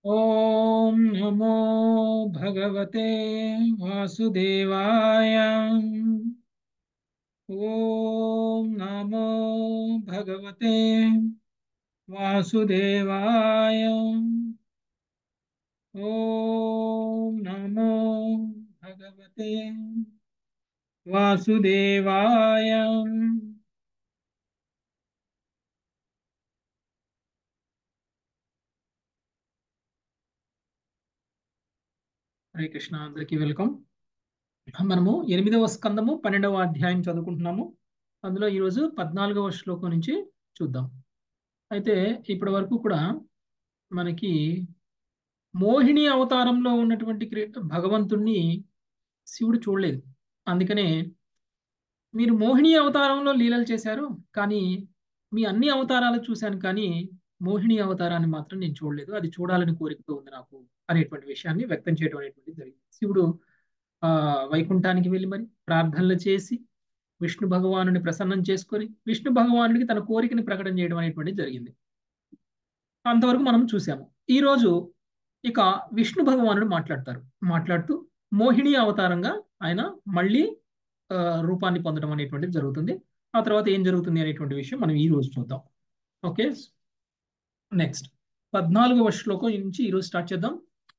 ॐ नमो भगवते वासुदेवाय ॐ नमो भगवते वासुदेवाय ॐ नमो भगवते वासुदेवाय హరే కృష్ణ అందరికీ వెల్కమ్ మనము ఎనిమిదవ స్కందము పన్నెండవ అధ్యాయం చదువుకుంటున్నాము అందులో ఈరోజు పద్నాలుగవ శ్లోకం నుంచి చూద్దాం అయితే ఇప్పటి వరకు కూడా మనకి మోహిని అవతారంలో ఉన్నటువంటి క్రి- భగవంతుణ్ణి శివుడు చూడలేదు అందుకనే మీరు మోహిని అవతారంలో లీలలు చేశారు కానీ మీ అన్ని అవతారాలు చూశాను కానీ మోహిని అవతారాన్ని మాత్రం నేను చూడలేదు అది చూడాలని కోరికతో ఉంది నాకు అనేటువంటి విషయాన్ని వ్యక్తం చేయడం అనేటువంటిది జరిగింది శివుడు ఆ వైకుంఠానికి వెళ్ళి మరి ప్రార్థనలు చేసి విష్ణు భగవానుని ప్రసన్నం చేసుకొని విష్ణు భగవానుడికి తన కోరికని ప్రకటన చేయడం అనేటువంటిది జరిగింది అంతవరకు మనం చూసాము ఈ రోజు ఇక విష్ణు భగవానుడు మాట్లాడతారు మాట్లాడుతూ మోహిని అవతారంగా ఆయన మళ్ళీ ఆ, రూపాన్ని పొందడం అనేటువంటిది జరుగుతుంది ఆ తర్వాత ఏం జరుగుతుంది అనేటువంటి విషయం మనం ఈ రోజు చూద్దాం ఓకే నెక్స్ట్ పద్నాలుగవ శ్లోకం నుంచి ఈ రోజు స్టార్ట్ చేద్దాం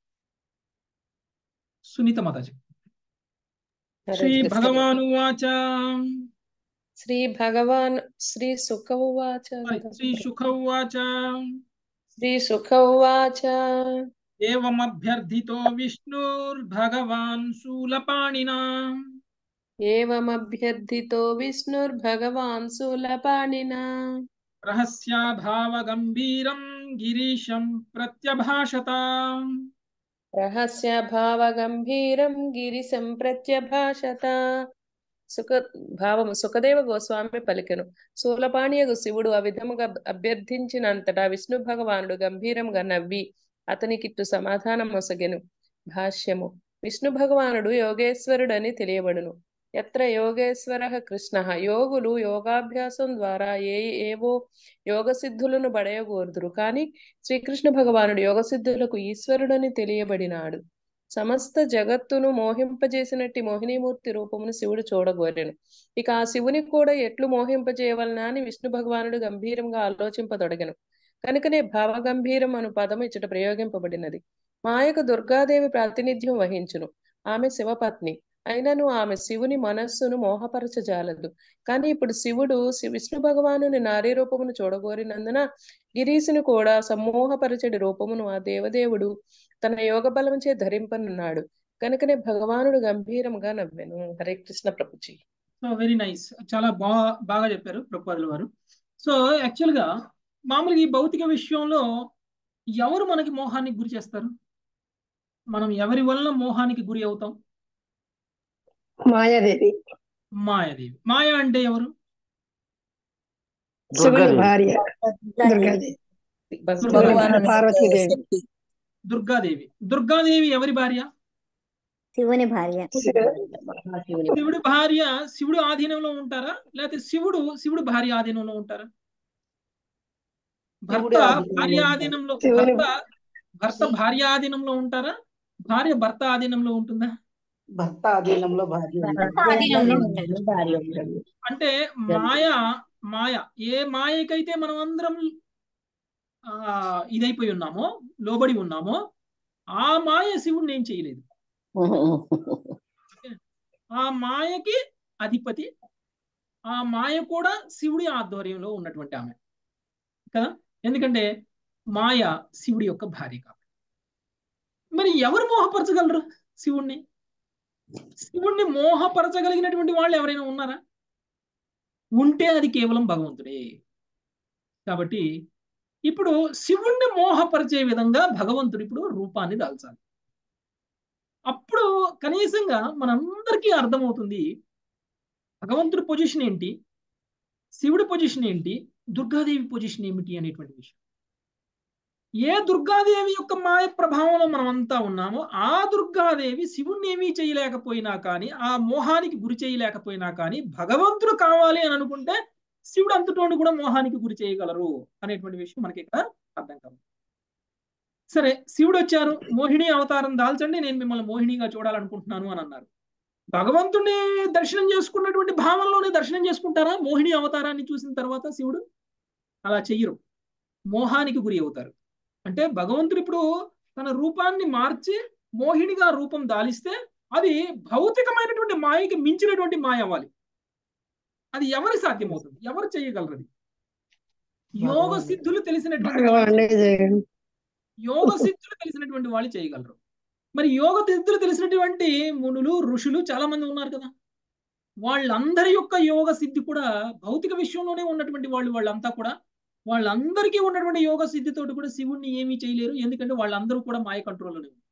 సునీత మాతాజీ శ్రీ భగవాను వాచ శ్రీ భగవాన్ శ్రీ సుఖ ఉవాచ శ్రీ సుఖ ఉవాచ శ్రీ సుఖ ఉవాచ ఏమభ్యర్థితో విష్ణుర్భగవాన్ శూలపాణినా ఏమభ్యర్థితో విష్ణుర్భగవాన్ శూలపాణినా రహస్యాభావగంభీరం గిరీశం ప్రత్యభాషత రహస్య భావ గంభీరం గిరిశం ప్రత్యభాషత సుఖ భావము సుఖదేవ గోస్వామి పలికెను శూలపాణియగు శివుడు ఆ విధముగా అభ్యర్థించినంతటా విష్ణు భగవానుడు గంభీరంగా నవ్వి అతనికిట్టు సమాధానం మొసగెను భాష్యము విష్ణు భగవానుడు యోగేశ్వరుడని తెలియబడును ఎత్ర యోగేశ్వర కృష్ణ యోగులు యోగాభ్యాసం ద్వారా ఏ ఏవో యోగ సిద్ధులను బడయగోరుదురు కానీ శ్రీకృష్ణ భగవానుడు యోగ సిద్ధులకు ఈశ్వరుడని తెలియబడినాడు సమస్త జగత్తును మోహింపజేసినట్టి మోహినీమూర్తి రూపమును శివుడు చూడగోరెను ఇక ఆ శివుని కూడా ఎట్లు మోహింపజేయవలనా అని విష్ణు భగవానుడు గంభీరంగా ఆలోచింపదొడగను కనుకనే భావగంభీరం అను పదము ఇచ్చట ప్రయోగింపబడినది మాయకు దుర్గాదేవి ప్రాతినిధ్యం వహించును ఆమె శివపత్ని అయినను ఆమె శివుని మనస్సును మోహపరచజాలదు కానీ ఇప్పుడు శివుడు శి- విష్ణు భగవానుని నారీ రూపమును చూడగోరినందున గిరీశుని కూడా సమ్మోహపరచడి రూపమును ఆ దేవదేవుడు తన యోగ బలముచే ధరింపనున్నాడు కనుకనే భగవానుడు గంభీరంగా నవ్వెను హరే కృష్ణ ప్రభుజీ సో వెరీ నైస్ చాలా బాగా బాగా చెప్పారు ప్రభుపాదుల వారు సో యాక్చువల్ గా మామూలుగా ఈ భౌతిక విషయంలో ఎవరు మనకి మోహానికి గురి చేస్తారు మనం ఎవరి వలన మోహానికి గురి అవుతాం మాయాదేవి మాయాదేవి మాయ అంటే ఎవరు శివుని దుర్గాదేవి. భార్య దుర్గాదేవి భగవాను పార్వతీదేవి దుర్గాదేవి దుర్గాదేవి ఎవరి భార్య శివుని భార్య శివుడి భార్య శివుడు ఆధీనంలో ఉంటారా లేకపోతే శివుడు శివుడు భార్య ఆధీనంలో ఉంటారా భర్త శివుడి ఆధీనంలో భార్య ఉంటారు. ఆధీనంలో శివుని భర్త భర్త భార్య ఆధీనంలో ఉంటారా భార్య భర్త ఆధీనంలో ఉంటుందా భర్త ఆధీనంలో భార్య ఉంటుంది. ఆధీనంలో ఉంటాడు భార్య ఉంటుంది. అంటే మాయ మాయ ఏ మాయకైతే మనం అందరం ఆ ఇదైపోయి ఉన్నామో లోబడి ఉన్నామో ఆ మాయ శివుడిని ఏం చేయలేదు ఆ మాయకి అధిపతి ఆ మాయ కూడా శివుడి ఆధ్వర్యంలో ఉన్నటువంటి ఆమె కదా ఎందుకంటే మాయ శివుడి యొక్క భార్య కాబట్టి మరి ఎవరు మోహపరచగలరు శివుణ్ణి శివుణ్ణి మోహపరచగలిగినటువంటి వాళ్ళు ఎవరైనా ఉన్నారా ఉంటే అది కేవలం భగవంతుడే కాబట్టి ఇప్పుడు శివుణ్ణి మోహపరిచే విధంగా భగవంతుడు ఇప్పుడు రూపాన్ని దాల్చాలి అప్పుడు కనీసంగా మనందరికీ అర్థమవుతుంది భగవంతుడి పొజిషన్ ఏంటి శివుడి పొజిషన్ ఏంటి దుర్గాదేవి పొజిషన్ ఏమిటి అనేటువంటి విషయం ఏ దుర్గాదేవి యొక్క మాయ ప్రభావంలో మనం అంతా ఉన్నామో ఆ దుర్గాదేవి శివుణ్ణి ఏమీ చేయలేకపోయినా కానీ ఆ మోహానికి గురి చేయలేకపోయినా కానీ భగవంతుడు కావాలి అని అనుకుంటే శివుడు అంతటోని కూడా మోహానికి గురి చేయగలరు అనేటువంటి విషయం మనకి ఇక్కడ అర్థం కాదు సరే శివుడు వచ్చారు మోహిని అవతారం దాల్చండి నేను మిమ్మల్ని మోహినిగా చూడాలనుకుంటున్నాను అని అన్నారు భగవంతుడిని దర్శనం చేసుకున్నటువంటి భావంలోనే దర్శనం చేసుకుంటారా మోహిని అవతారాన్ని చూసిన తర్వాత శివుడు అలా చెయ్యరు మోహానికి గురి అవుతారు అంటే భగవంతుడు ఇప్పుడు తన రూపాన్ని మార్చి మోహినిగా రూపం దాలిస్తే అది భౌతికమైనటువంటి మాయకి మించినటువంటి మాయ అవ్వాలి అది ఎవరి సాధ్యమవుతుంది ఎవరు చేయగలరు అది యోగ సిద్ధులు తెలిసినటువంటి వాళ్ళు భగవానుడే చేయగలడు. యోగ సిద్ధులు తెలిసినటువంటి వాళ్ళు చేయగలరు మరి యోగ సిద్ధులు తెలిసినటువంటి మునులు ఋషులు చాలా మంది ఉన్నారు కదా వాళ్ళందరి యొక్క యోగ సిద్ధి కూడా భౌతిక విశ్వంలోనే ఉన్నటువంటి వాళ్ళు వాళ్ళంతా కూడా వాళ్ళందరికీ ఉన్నటువంటి యోగ సిద్ధితోటి కూడా శివుణ్ణి ఏమీ చేయలేరు ఎందుకంటే వాళ్ళందరూ కూడా మాయ కంట్రోల్లోనే ఉన్నారు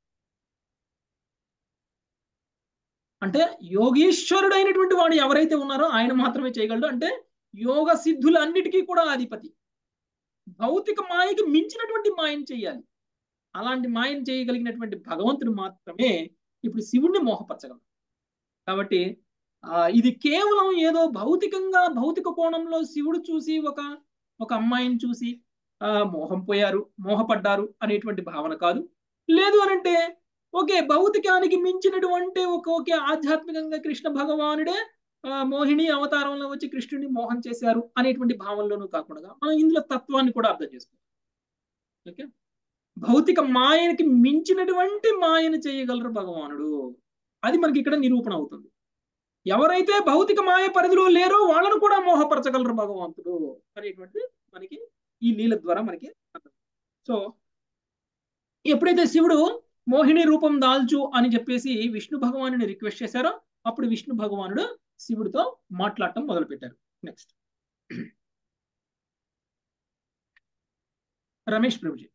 అంటే యోగీశ్వరుడైనటువంటి వాడు ఎవరైతే ఉన్నారో ఆయన మాత్రమే చేయగలడు అంటే యోగ సిద్ధులన్నిటికీ కూడా అధిపతి భౌతిక మాయకి మించినటువంటి మాయను చేయాలి అలాంటి మాయను చేయగలిగినటువంటి భగవంతుడు మాత్రమే ఇప్పుడు శివుణ్ణి మోహపరచగలడు కాబట్టి ఆ ఇది కేవలం ఏదో భౌతికంగా భౌతిక కోణంలో శివుడు చూసి ఒక ఒక అమ్మాయిని చూసి ఆ మోహం పోయారు మోహపడ్డారు అనేటువంటి భావన కాదు లేదు అనంటే ఓకే భౌతికానికి మించినటువంటి ఒక ఓకే ఆధ్యాత్మికంగా కృష్ణ భగవానుడే ఆ, మోహిని అవతారంలో వచ్చి కృష్ణుని మోహం చేశారు అనేటువంటి భావనలోనూ కాకుండా మనం ఇందులో తత్వాన్ని కూడా అర్థం చేసుకోవాలి ఓకే భౌతిక మాయకి మించినటువంటి మాయను చేయగలరు భగవానుడు అది మనకి ఇక్కడ నిరూపణ అవుతుంది ఎవరైతే భౌతిక మాయ పరిధిలో లేరో వాళ్ళను కూడా మోహపరచగలరు భగవంతుడు అనేటువంటిది మనకి ఈ లీల ద్వారా మనకి అర్థం సో ఎప్పుడైతే శివుడు మోహిని రూపం దాల్చు అని చెప్పేసి విష్ణు భగవానుని రిక్వెస్ట్ చేశారో అప్పుడు విష్ణు భగవానుడు శివుడితో మాట్లాడటం మొదలు పెట్టారు నెక్స్ట్ రమేష్ ప్రభుజీ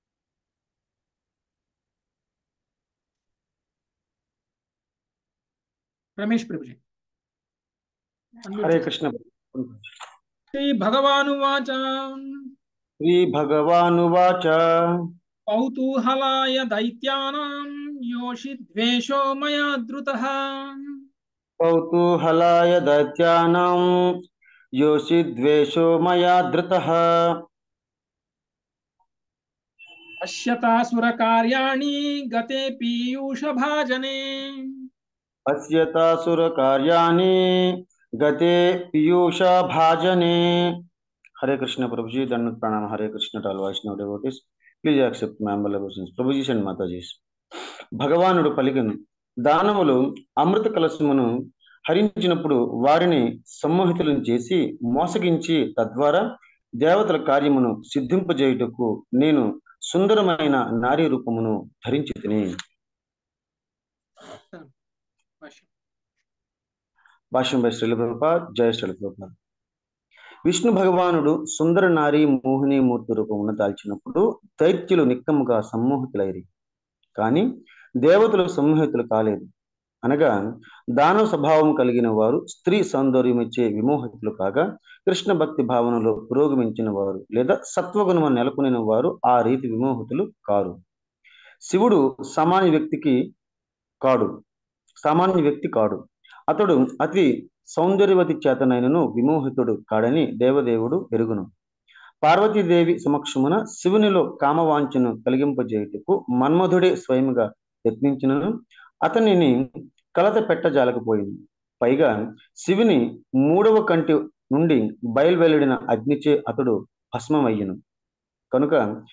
రమేష్ ప్రభుజీ హరే కృష్ణ శ్రీ భగవానువాచ శ్రీ భగవానువాచ కౌతూహలాయ దైత్యానాం యోషి ద్వేషో మయా ధృతః కౌతూహలాయ దైత్యానాం యోషి ద్వేషో మయా ధృతః పశ్యతాసుర కార్యాణి గతే పీయూష భాజనే పశ్యతాసుర కార్యాణి గతే పీయూష భాజనే హరే కృష్ణ ప్రభుజీ దండ ప్రణామ Hare Krishna to all Vaishnav devotees please accept my humble obeisances ప్రభుజీస్ అండ్ మాతాజీస్ భగవానుడు పలికను దానవులు అమృత కలశమును హరించినప్పుడు వారిని సమ్మోహితులను చేసి మోసగించి తద్వారా దేవతల కార్యమును సిద్ధింపజేయుటకు నేను సుందరమైన నారీ రూపమును ధరించి తిని భాష్యం బై శ్రీల ప్రభుపాద్ జయ శ్రీల ప్రభుపాద్ విష్ణు భగవానుడు సుందర నారీ మోహిని మూర్తి రూపమును దాల్చినప్పుడు దైత్యులు నిక్కముగా సమ్మోహితులైరి కానీ దేవతలు సమ్మోహితులు కాలేదు అనగా దానవ స్వభావం కలిగిన వారు స్త్రీ సౌందర్యం ఇచ్చే విమోహితులు కాగా కృష్ణ భక్తి భావనలో పురోగమించిన వారు లేదా సత్వగుణము నెలకొనిన వారు ఆ రీతి విమోహితులు కారు శివుడు సామాన్య వ్యక్తికి కాడు సామాన్య వ్యక్తి కాడు అతడు అతి సౌందర్యవతి చేతనైనను విమోహితుడు కాడని దేవదేవుడు ఎరుగును పార్వతీదేవి సమక్షమున శివునిలో కామవాంఛను కలిగింపజేయుటకు మన్మధుడే స్వయముగా యత్నించినను అతనిని కలత పెట్టజాలకపోయింది పైగా శివుని మూడవ కంటి నుండి బయలువెల్లడిన అగ్నిచే అతడు భస్మమయ్యను కనుక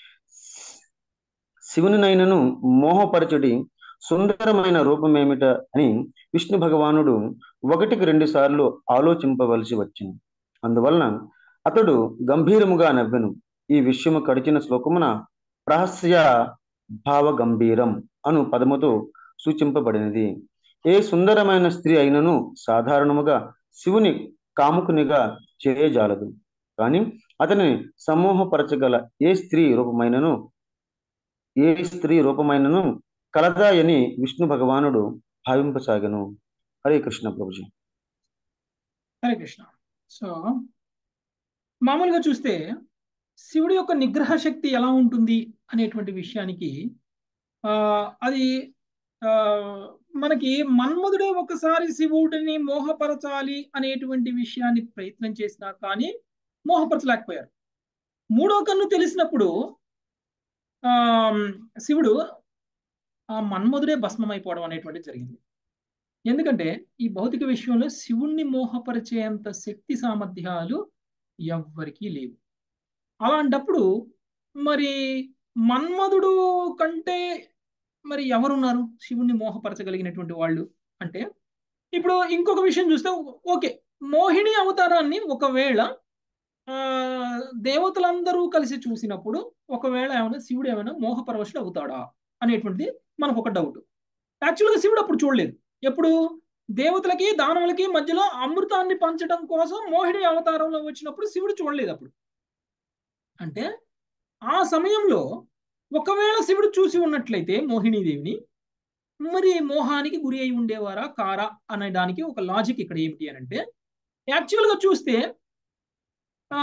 శివునినైనను మోహపరచుడి సుందరమైన రూపమేమిట అని విష్ణు భగవానుడు ఒకటికి రెండు సార్లు ఆలోచింపవలసి వచ్చింది అందువలన అతడు గంభీరముగా నవ్వెను ఈ విషయము కడిచిన శ్లోకమున రహస్య భావ గంభీరం అను పదముతో సూచింపబడినది ఏ సుందరమైన స్త్రీ అయినను సాధారణముగా శివుని కాముకునిగా చేయజాలదు కానీ అతని సమూహపరచగల ఏ స్త్రీ రూపమైనను ఏ స్త్రీ రూపమైనను కలదాయని విష్ణు భగవానుడు భావింపసాగను హరే కృష్ణ ప్రభుజీ హరే కృష్ణ సో మామూలుగా చూస్తే శివుడి యొక్క నిగ్రహ శక్తి ఎలా ఉంటుంది అనేటువంటి విషయానికి ఆ అది ఆ మనకి మన్మధుడే ఒకసారి శివుడిని మోహపరచాలి అనేటువంటి విషయాన్ని ప్రయత్నం చేసినా కానీ మోహపరచలేకపోయారు మూడో కన్ను తెలిసినప్పుడు ఆ శివుడు ఆ మన్మధుడే భస్మం అయిపోవడం అనేటువంటిది జరిగింది ఎందుకంటే ఈ భౌతిక విషయంలో శివుణ్ణి మోహపరిచేంత శక్తి సామర్థ్యాలు ఎవ్వరికీ లేవు అలాంటప్పుడు మరి మన్మధుడు కంటే మరి ఎవరున్నారు శివుణ్ణి మోహపరచగలిగినటువంటి వాళ్ళు అంటే ఇప్పుడు ఇంకొక విషయం చూస్తే ఓకే మోహిని అవతారాన్ని ఒకవేళ ఆ దేవతలందరూ కలిసి చూసినప్పుడు ఒకవేళ ఏమైనా శివుడు ఏమైనా మోహపరవశుడు అవుతాడా అనేటువంటిది మనకు ఒక డౌట్ యాక్చువల్గా శివుడు అప్పుడు చూడలేదు ఎప్పుడు దేవతలకి దానవులకి మధ్యలో అమృతాన్ని పంచడం కోసం మోహిని అవతారంలో వచ్చినప్పుడు శివుడు చూడలేదు అప్పుడు అంటే ఆ సమయంలో ఒకవేళ శివుడు చూసి ఉన్నట్లయితే మోహినీదేవిని మరి మోహానికి గురి అయి ఉండేవారా కారా అనే దానికి ఒక లాజిక్ ఇక్కడ ఏమిటి అని అంటే యాక్చువల్గా చూస్తే ఆ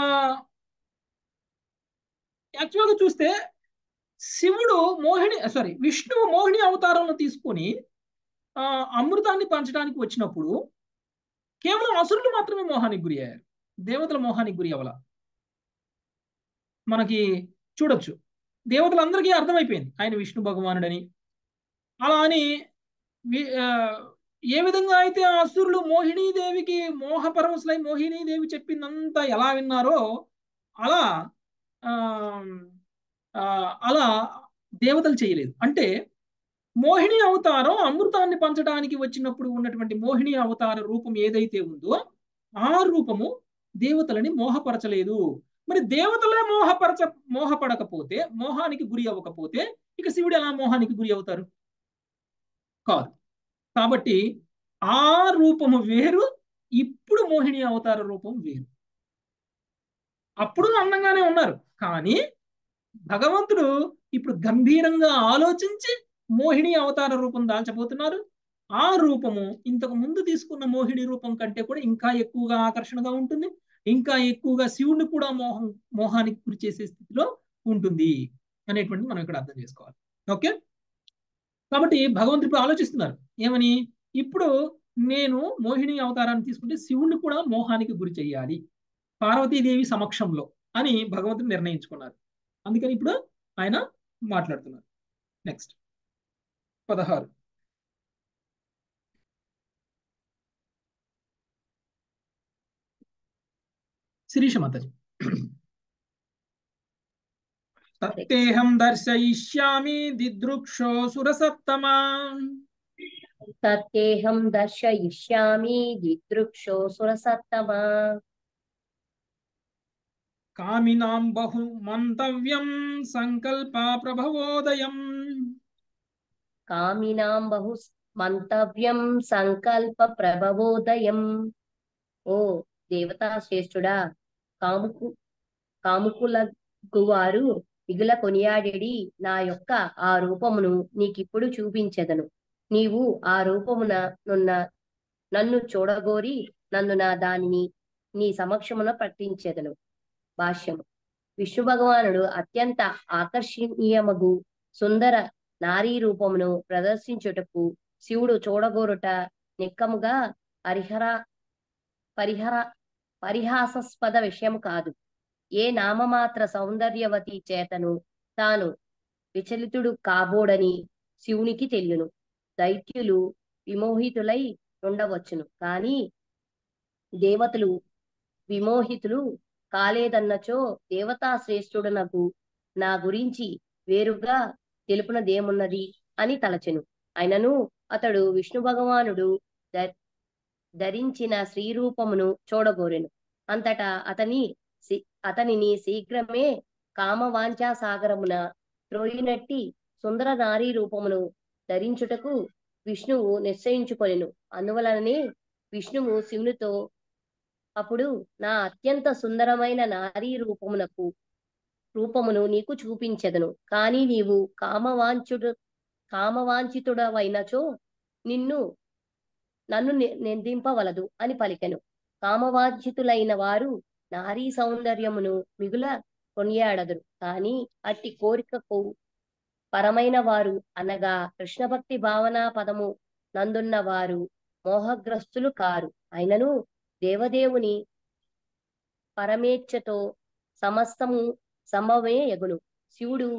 యాక్చువల్గా చూస్తే శివుడు మోహిని సారీ విష్ణువు మోహిని అవతారంలో తీసుకొని ఆ అమృతాన్ని పంచడానికి వచ్చినప్పుడు కేవలం అసురులు మాత్రమే మోహానికి గురి అయ్యారు దేవతల మోహానికి గురి అవ్వాల మనకి చూడొచ్చు దేవతలందరికీ అర్థమైపోయింది ఆయన విష్ణు భగవానుడని అలా అని ఏ విధంగా అయితే ఆ అసురులు మోహినీదేవికి మోహపరవశులై మోహినీదేవి చెప్పిందంతా ఎలా విన్నారో అలా అలా దేవతలు చేయలేదు అంటే మోహిని అవతారం అమృతాన్ని పంచడానికి వచ్చినప్పుడు ఉన్నటువంటి మోహిని అవతార రూపం ఏదైతే ఉందో ఆ రూపము దేవతలని మోహపరచలేదు మరి దేవతలే మోహపరచ మోహపడకపోతే మోహానికి గురి అవ్వకపోతే ఇక శివుడు ఎలా మోహానికి గురి అవుతారు కాదు కాబట్టి ఆ రూపము వేరు ఇప్పుడు మోహిని అవతార రూపం వేరు అప్పుడు అందంగానే ఉన్నారు కానీ భగవంతుడు ఇప్పుడు గంభీరంగా ఆలోచించి మోహిని అవతార రూపం దాల్చబోతున్నారు ఆ రూపము ఇంతకు ముందు తీసుకున్న మోహిని రూపం కంటే కూడా ఇంకా ఎక్కువగా ఆకర్షణగా ఉంటుంది ఇంకా ఎక్కువగా శివుడిని కూడా మోహం మోహానికి గురి చేసే స్థితిలో ఉంటుంది అనేటువంటిది మనం ఇక్కడ అర్థం చేసుకోవాలి ఓకే కాబట్టి భగవంతుడు ఇప్పుడు ఆలోచిస్తున్నారు ఏమని ఇప్పుడు నేను మోహిని అవతారాన్ని తీసుకుంటే శివుణ్ణి కూడా మోహానికి గురి చేయాలి పార్వతీదేవి సమక్షంలో అని భగవంతుడు నిర్ణయించుకున్నారు అందుకని ఇప్పుడు ఆయన మాట్లాడుతున్నారు నెక్స్ట్ పదహారు శిరీష మాతాజీ తత్తేహం దర్శయిష్యామి దిదృక్షో సురసత్తమా తత్తేహం దర్శయిష్యామి దిదృక్షో సురసత్తమా కామినాం బహు మంతవ్యం సంకల్ప ప్రభవోదయం కామినాం బహు మంతవ్యం సంకల్ప ప్రభవోదయం ఓ దేవతా శ్రేష్ఠుడా కాముకు కాముకులకు వారు మిగుల కొనియాడేడి నా యొక్క ఆ రూపమును నీకిప్పుడు చూపించెదను నీవు ఆ రూపమున నున్న నన్ను చూడగోరి నన్ను నా దానిని నీ సమక్షమున పట్టించెదను భాష్యము విష్ణు భగవానుడు అత్యంత ఆకర్షణీయమగు సుందర నారీ రూపమును ప్రదర్శించుటకు శివుడు చూడగోరుట నిక్కముగా హరిహర పరిహర పరిహాసాస్పద విషయం కాదు ఏ నామమాత్ర సౌందర్యవతి చేతను తాను విచలితుడు కాబోడని శివునికి తెలియను దైత్యులు విమోహితులై ఉండవచ్చును కానీ దేవతలు విమోహితులు కాలేదన్నచో దేవతా శ్రేష్ఠుడనకు నా గురించి వేరుగా తెలుపునదేమున్నది అని తలచెను అయినను అతడు విష్ణు భగవానుడు ధరించిన శ్రీరూపమును చూడగోరెను అంతటా అతని అతనిని శీఘ్రమే కామవాంఛా సాగరమున త్రోయినట్టి సుందర నారీ రూపమును ధరించుటకు విష్ణువు నిశ్చయించుకొనెను అందువలననే విష్ణువు శివునితో అప్పుడు నా అత్యంత సుందరమైన నారీ రూపమునకు రూపమును నీకు చూపించెదను కానీ నీవు కామవాంఛుడు కామవాంఛితుడవైనచో నిన్ను నన్ను నిందింపవలదు అని పలికెను కామవాంఛితులైన వారు నారీ సౌందర్యమును మిగుల కొనియాడదురు కానీ అట్టి కోరికకు పరమైన వారు అనగా కృష్ణ భక్తి భావన పదము నందున్న వారు మోహగ్రస్తులు కారు అయినను దేవదేవుని పరమేచ్ఛతో సమస్తము సంభవమే ఎగును శివుడు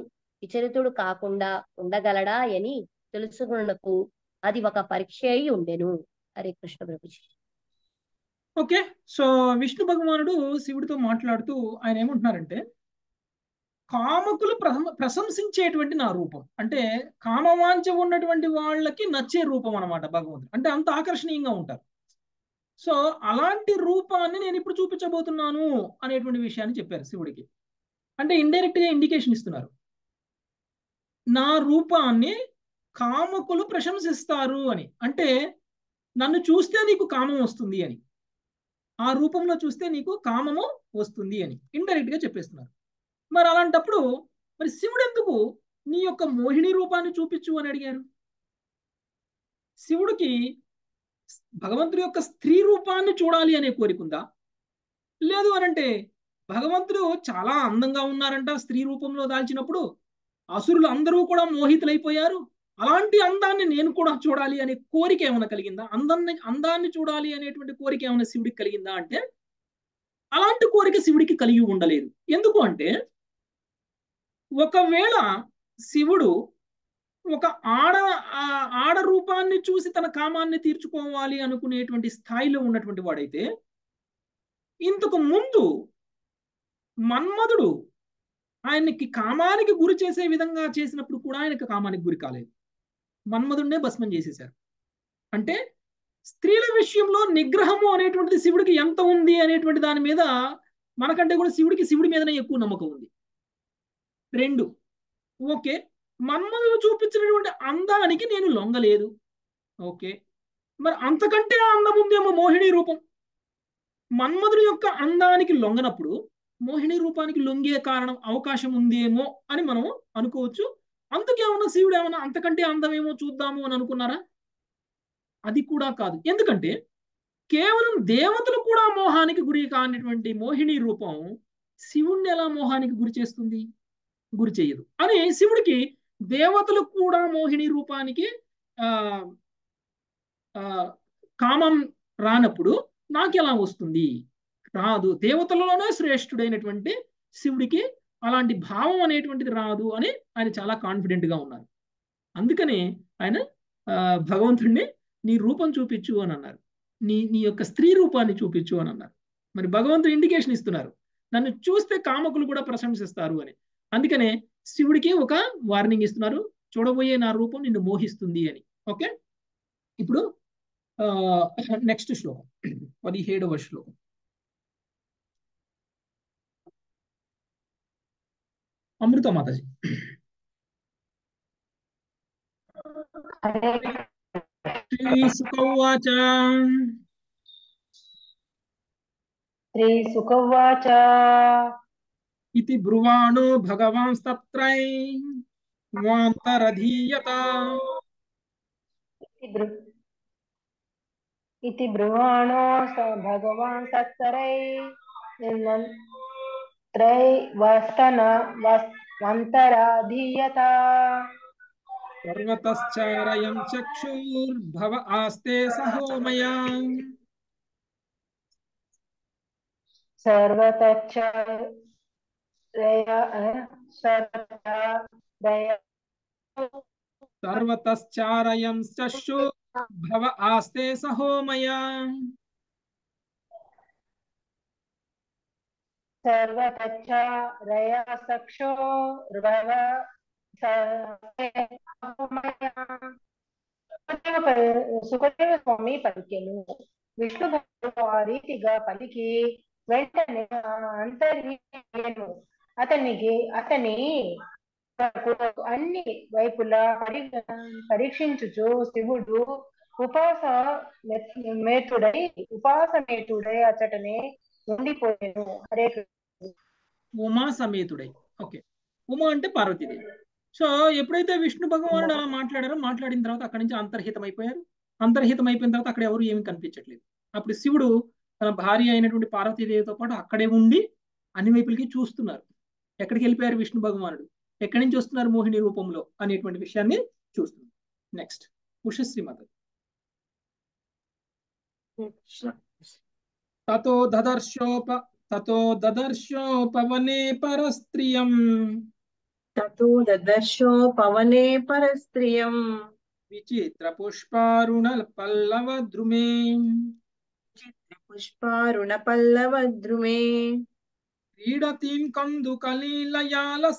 విచలితుడు కాకుండా ఉండగలడా అని తెలుసుకున్నకు అది ఒక పరీక్ష అయి ఉండెను హరే కృష్ణ ప్రభుజీ ఓకే సో విష్ణు భగవానుడు శివుడితో మాట్లాడుతూ ఆయన ఏమంటున్నారంటే కామకులు ప్రశం- ప్రశంసించేటువంటి నా రూపం అంటే కామవాంఛ ఉన్నటువంటి వాళ్ళకి నచ్చే రూపం అన్నమాట భగవంతుడు అంటే అంత ఆకర్షణీయంగా ఉంటారు సో అలాంటి రూపాన్ని నేను ఇప్పుడు చూపించబోతున్నాను అనేటువంటి విషయాన్ని చెప్పారు శివుడికి అంటే ఇండైరెక్ట్ గా ఇండికేషన్ ఇస్తున్నారు నా రూపాన్ని కామకులు ప్రశంసిస్తారు అని అంటే నన్ను చూస్తే నీకు కామం వస్తుంది అని ఆ రూపంలో చూస్తే నీకు కామము వస్తుంది అని ఇండైరెక్ట్ గా చెప్పేస్తున్నారు మరి అలాంటప్పుడు మరి శివుడు ఎందుకు నీ యొక్క మోహిని రూపాన్ని చూపించు అని అడిగారు శివుడికి భగవంతుడి యొక్క స్త్రీ రూపాన్ని చూడాలి అనే కోరిక ఉందా లేదు అనంటే భగవంతుడు చాలా అందంగా ఉన్నారంట స్త్రీ రూపంలో దాల్చినప్పుడు అసురులు అందరూ కూడా మోహితులైపోయారు అలాంటి అందాన్ని నేను కూడా చూడాలి అనే కోరిక ఏమైనా కలిగిందా అందాన్ని అందాన్ని చూడాలి అనేటువంటి కోరిక ఏమైనా శివుడికి కలిగిందా అంటే అలాంటి కోరిక శివుడికి కలిగి ఉండలేదు ఎందుకు అంటే ఒకవేళ శివుడు ఒక ఆడ ఆ ఆడ రూపాన్ని చూసి తన కామాన్ని తీర్చుకోవాలి అనుకునేటువంటి స్థాయిలో ఉన్నటువంటి వాడైతే ఇంతకు ముందు మన్మధుడు ఆయనకి కామానికి గురి చేసే విధంగా చేసినప్పుడు కూడా ఆయనకి కామానికి గురి కాలేదు మన్మధుడినే భస్మం చేసేశారు అంటే స్త్రీల విషయంలో నిగ్రహము అనేటువంటిది శివుడికి ఎంత ఉంది అనేటువంటి దాని మీద మనకంటే కూడా శివుడికి శివుడి మీదనే ఎక్కువ నమ్మకం ఉంది రెండు ఓకే మన్మధుడు చూపించినటువంటి అందానికి నేను లొంగలేదు ఓకే మరి అంతకంటే అందం ఉందేమో మోహిని రూపం మన్మధుడి యొక్క అందానికి లొంగనప్పుడు మోహిని రూపానికి లొంగే కారణం అవకాశం ఉందేమో అని మనం అనుకోవచ్చు అందుకేమన్నా శివుడు ఏమన్నా అంతకంటే అందమేమో చూద్దాము అని అనుకున్నారా అది కూడా కాదు ఎందుకంటే కేవలం దేవతలు కూడా మోహానికి గురి కానిటువంటి మోహిని రూపం శివుణ్ణి ఎలా మోహానికి గురి చేస్తుంది గురి చేయదు అని శివుడికి దేవతలు కూడా మోహిని రూపానికి ఆ ఆ, కామం రానప్పుడు నాకు ఎలా వస్తుంది రాదు దేవతలలోనే శ్రేష్ఠుడైనటువంటి శివుడికి అలాంటి భావం అనేటువంటిది రాదు అని ఆయన చాలా కాన్ఫిడెంట్ గా ఉన్నారు అందుకనే ఆయన ఆ, భగవంతుడిని నీ రూపం చూపించు అని అన్నారు నీ నీ యొక్క స్త్రీ రూపాన్ని చూపించు అని అన్నారు మరి భగవంతుడు ఇండికేషన్ ఇస్తున్నారు నన్ను చూస్తే కామకులు కూడా ప్రశంసిస్తారు అని అందుకనే శివుడికి ఒక వార్నింగ్ ఇస్తున్నారు చూడబోయే నా రూపం నిన్ను మోహిస్తుంది అని ఓకే ఇప్పుడు నెక్స్ట్ శ్లోకం పదిహేడవ శ్లోకం అమృత మాతాజీ శ్రీసుకౌవాచ श्रीसुकवाच इति ब्रुवाणो भगवांस्तत्रै वान्तरधीयत इति ब्रु- इति ब्रुवाणो स भगवान् सत्तरै त्रై వస్తన వంతరాధీయత पर्वतश्चारयं चक्षुर्भव आस्ते सहोमया సర్వతచ్చ సర్వతయ सर्वतश्चारयं चक्षुर्भव आस्ते सहोमया సర్వతచ్చ రయ సక్షో భవ సుఖదేవ స్వామి పలికెను విష్ణు భక్తుడు ఆ రీతిగా పలికి వెంటనే అంతర్యను అతనికి అతని అన్ని వైపులా పరి పరీక్షించుచు శివుడు ఉపాస మేతుడై ఉపాసమేతుడై అతటనే ఉండిపోయాను హరే కృష్ణ ఉమా సమేతుడై ఓకే ఉమా అంటే పార్వతీదేవి సో ఎప్పుడైతే విష్ణు భగవానుడు అలా మాట్లాడారో మాట్లాడిన తర్వాత అక్కడి నుంచి అంతర్హితం అయిపోయారు అంతర్హితం అయిపోయిన తర్వాత అక్కడ ఎవరు ఏమీ కనిపించట్లేదు అప్పుడు శివుడు తన భార్య అయినటువంటి పార్వతీదేవితో పాటు అక్కడే ఉండి అన్ని వైపులకి చూస్తున్నారు ఎక్కడికి వెళ్ళిపోయారు విష్ణు భగవానుడు ఎక్కడి నుంచి వస్తున్నారు మోహిని రూపంలో అనేటువంటి విషయాన్ని చూస్తున్నారు నెక్స్ట్ ఉషశ్రీ మాత తతో దదర్శోప తతో దదర్శోపవనే పరస్త్రియం తూ దదర్శో పవనే పరస్త్రియం విచిత్ర పుష్పారుణ పల్లవ ద్రుమే పుష్పారుణ పల్లవ ద్రుమే క్రీడతీం కందుకలీలయాలస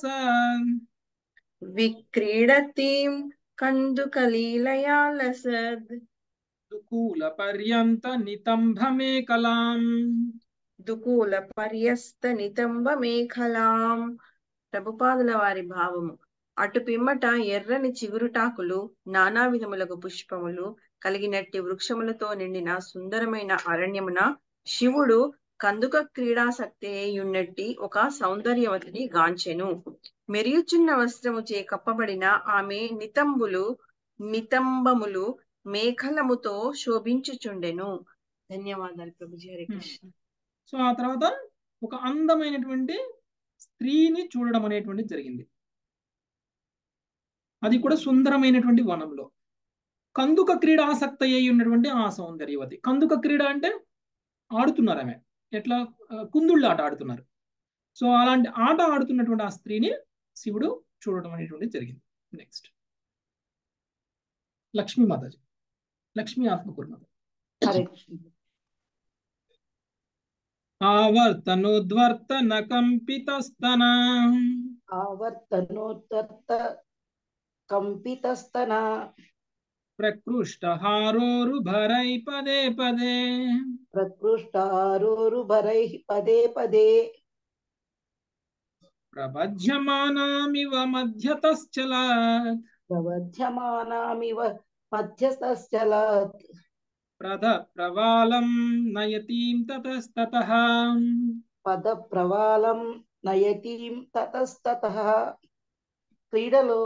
విక్రీడతీం కందుకలీలయా లసద్ దుకూల పర్యంత నితంభమేకలాం దుకూల పర్యస్త నితంబ మేఖలాం ప్రభుపాదుల వారి భావము అటు పిమ్మట ఎర్రని చిగురుటాకులు నానా విధములకు పుష్పములు కలిగినట్టి వృక్షములతో నిండిన సుందరమైన అరణ్యమున శివుడు కందుక క్రీడాసక్తి ఉన్నట్టి ఒక సౌందర్యవతిని గాంచెను మెరియుచున్న వస్త్రముచే కప్పబడిన ఆమె నితంబులు నితంబములు మేఖలముతో శోభించుచుండెను ధన్యవాదాలు ప్రభుజీ హరి కృష్ణ సో ఆ తర్వాత ఒక అందమైనటువంటి స్త్రీని చూడడం అనేటువంటిది జరిగింది అది కూడా సుందరమైనటువంటి వనంలో కందుక క్రీడ ఆసక్త అయి ఉన్నటువంటి ఆ సౌందర్యవతి కందుక క్రీడ అంటే ఆడుతున్నారు ఆమె ఎట్లా ఆ, కుందుళ్ళ ఆట ఆడుతున్నారు సో అలాంటి ఆట ఆడుతున్నటువంటి ఆ స్త్రీని శివుడు చూడడం అనేటువంటిది జరిగింది నెక్స్ట్ లక్ష్మీ మాతాజీ లక్ష్మీ ఆత్మకూరు మాత హరే కృష్ణ ఆవర్తనోద్వర్తన కంపితస్తన ఆవర్తనోత్తర్త కంపితస్తన ప్రకృష్టహారోరుభరై పదే పదే ప్రకృష్టారోరుభరై పదే పదే ప్రబధ్యమానామివ మధ్యతశ్చలాత్ ప్రవధ్యమానామివ మధ్యస్థశ్చలత్ ప్రధ ప్రవాలం నయతీం తతస్తతః పద ప్రవాలం నయతీం తతస్తతః క్రీడలో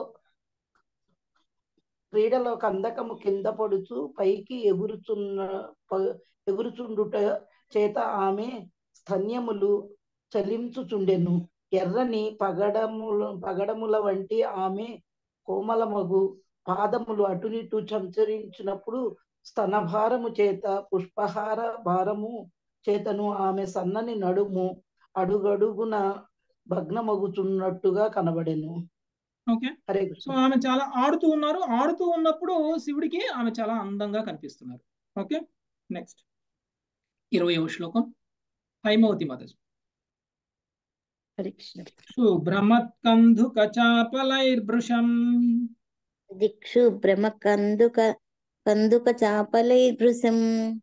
క్రీడలో కందకము కింద పడుచు పైకి ఎగురుచున్న ప- ఎగురుచుండుట చేత ఆమె స్తన్యములు చలించుచుండెను ఎర్రని పగడముల పగడముల వంటి ఆమె కోమలమగు పాదములు అటునిటు సంచరించినప్పుడు స్తనభారము చేత పుష్పహార భారము చేతను ఆమె సన్నని నడుము అడుగడుగున భగ్నమగుచున్నట్టుగా కనబడెను ఓకే హరే సో కృష్ణ ఆమె చాలా ఆడుతూ ఉన్నారు ఆడుతూ ఉన్నప్పుడు శివుడికి ఆమె చాలా అందంగా కనిపిస్తున్నారు ఓకే నెక్స్ట్ ఇరవయవ శ్లోకం హైమవతి మాతాజీ హరి కృష్ణ శుభ్రమత్కంధుక చాపలైర్భృశం దిక్షు భ్రమ కందుక కందుక చాపలై భృశం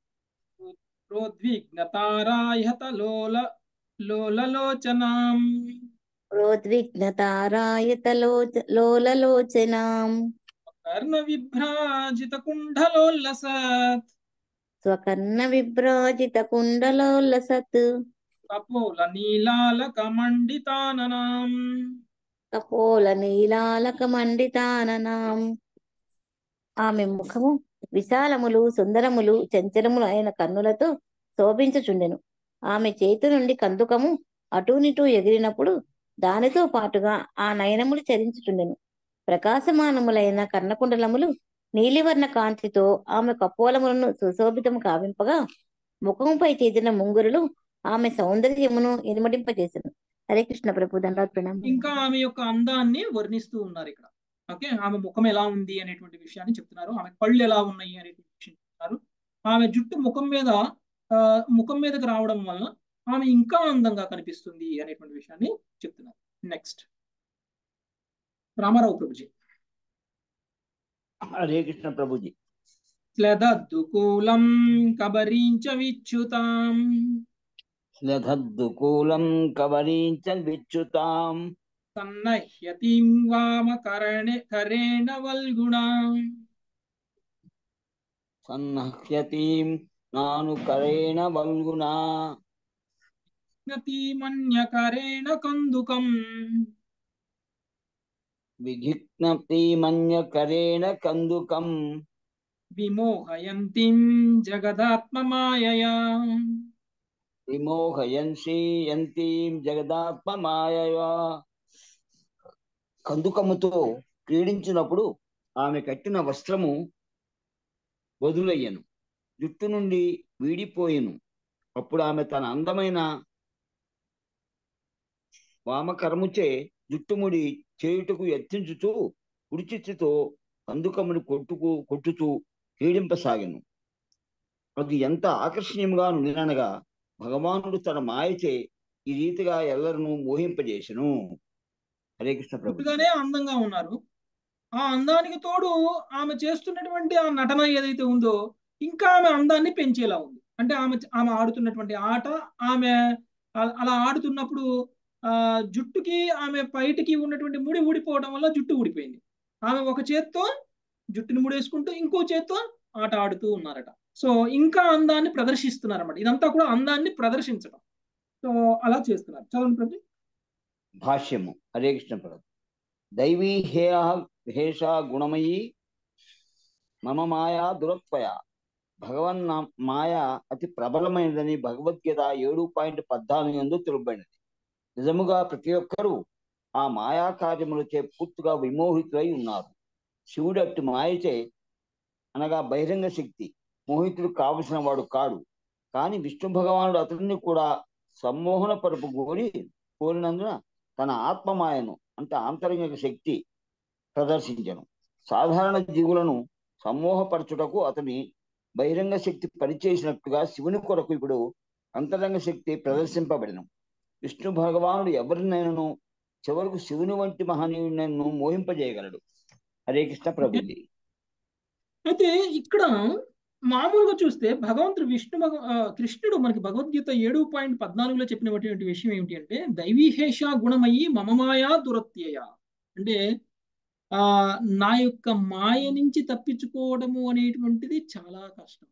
ప్రోద్విగ్నతారాయత లోల లోలలోచనాం ప్రోద్విగ్న తారాయతలోచ లోలలోచనాం కర్ణ విభ్రాజిత కుండలోల్లసత్ స్వకర్ణ విభ్రాజిత కుండలోల్లసత్ కపోల నీలాలక మండితాననాం కపోల నీలాలక మండితాననాం ఆమె ముఖము విశాలములు సుందరములు చంచలములు అయిన కన్నులతో శోభించుచుండెను ఆమె చేతి నుండి కందుకము అటూనిటూ ఎగిరినప్పుడు దానితో పాటుగా ఆ నయనములు చరించుచుండెను ప్రకాశమానములైన కర్ణకుండలములు నీలివర్ణ కాంతితో ఆమె కపోలములను సుశోభితము కావింపగా ముఖముపై చేసిన ముంగురులు ఆమె సౌందర్యమును ఇనుమడింపజేసెను హరే కృష్ణ ప్రభు దండాత్ ప్రణామం ఇంకా ఆమె యొక్క అందాన్ని వర్ణిస్తూ ఉన్నారు ఇక్కడ ఓకే ఆమె ముఖం ఎలా ఉంది అనేటువంటి విషయాన్ని చెప్తున్నారు ఆమె కళ్ళు ఎలా ఉన్నాయి అనేటువంటి విషయం చెప్తున్నారు ఆమె జుట్టు ముఖం మీద ఆ, ముఖం మీదకి రావడం వలన ఆమె ఇంకా అందంగా కనిపిస్తుంది అనేటువంటి విషయాన్ని చెప్తున్నారు నెక్స్ట్ రామారావు ప్రభుజీ హరే కృష్ణ ప్రభుజీ స్లదద్దుకూలం కబరీంచ విచ్యుతాం లధద్దుకూలం కవరీంచ విచ్యుతాం సన్నహ్యతిం వామ కరణే కరేణ వల్గుణాం సన్నహ్యతీం నాను కరేణ వల్గునా నతీమన్యకరేణ కందుకం విఘిగ్నప్తిమన్య కరేణ కందుకం విమోహయంతిం జగదాత్మమాయయా విమోహయన్సి యంతీం జగదాత్మ మాయయా కందుకముతో క్రీడించినప్పుడు ఆమె కట్టిన వస్త్రము వదులయ్యను జుట్టు నుండి వీడిపోయెను అప్పుడు ఆమె తన అందమైన వామకరముచే జుట్టుముడి చేయుటకు యత్నించుతూ కుడిచిత్తుతో కందుకమ్మని కొట్టుకు కొట్టుతూ పీడింపసాగెను అది ఎంత ఆకర్షణీయంగా నిలనగా భగవానుడు తన మాయచే ఈ రీతిగా ఎల్లరను మోహింపజేసెను హరే కృష్ణ ప్రభు పుట్టుగానే అందంగా ఉన్నారు ఆ అందానికి తోడు ఆమె చేస్తున్నటువంటి ఆ నటన ఏదైతే ఉందో ఇంకా ఆమె అందాన్ని పెంచేలా ఉంది అంటే ఆమె ఆమె ఆడుతున్నటువంటి ఆట ఆమె అ- అలా ఆడుతున్నప్పుడు ఆ జుట్టుకి ఆమె పైటికి ఉన్నటువంటి ముడి ఊడిపోవడం వల్ల జుట్టు ఊడిపోయింది ఆమె ఒక చేత్తో జుట్టుని ముడేసుకుంటూ ఇంకో చేత్తో ఆట ఆడుతూ ఉన్నారట సో ఇంకా అందాన్ని ప్రదర్శిస్తున్నారన్నమాట ఇదంతా కూడా అందాన్ని ప్రదర్శించడం సో అలా చేస్తున్నారు చదవండి ప్రభు భాష్యము హరే కృష్ణ ప్రభు దైవీ హేయ హేష గుణమయీ మమ మాయా దురత్వయ భగవన్ నా- మాయ అతి ప్రబలమైనదని భగవద్గీత ఏడు పాయింట్ పద్నాలుగు ఎందు తెలుపబడినది నిజముగా ప్రతి ఒక్కరూ ఆ మాయా కార్యములచే పూర్తిగా విమోహితులై ఉన్నారు శివుడు అట్టి మాయచే అనగా బహిరంగ శక్తి మోహితుడు కావలసిన వాడు కాడు కానీ విష్ణు భగవానుడు అతన్ని కూడా సమ్మోహన పరుపు కోరి కోరినందున తన ఆత్మమాయను అంటే ఆంతరంగిక శక్తి ప్రదర్శించను సాధారణ జీవులను సమ్మోహపరచుటకు అతని బహిరంగ శక్తి పనిచేసినట్టుగా శివుని కొరకు ఇప్పుడు అంతరంగ శక్తి ప్రదర్శింపబడిన విష్ణు భగవానుడు ఎవరినైనాను చివరకు శివుని వంటి మహనీయుడినైనా మోహింపజేయగలడు హరే కృష్ణ ప్రభుజీ అయితే ఇక్కడ మామూలుగా చూస్తే భగవంతుడు విష్ణు భగ ఆ, కృష్ణుడు మనకి భగవద్గీత ఏడు పాయింట్ పద్నాలుగులో చెప్పినటువంటి విషయం ఏమిటి అంటే దైవీహేష గుణమయ్యి మమమాయా దురత్యయ అంటే ఆ నా యొక్క మాయ నుంచి తప్పించుకోవడము అనేటువంటిది చాలా కష్టం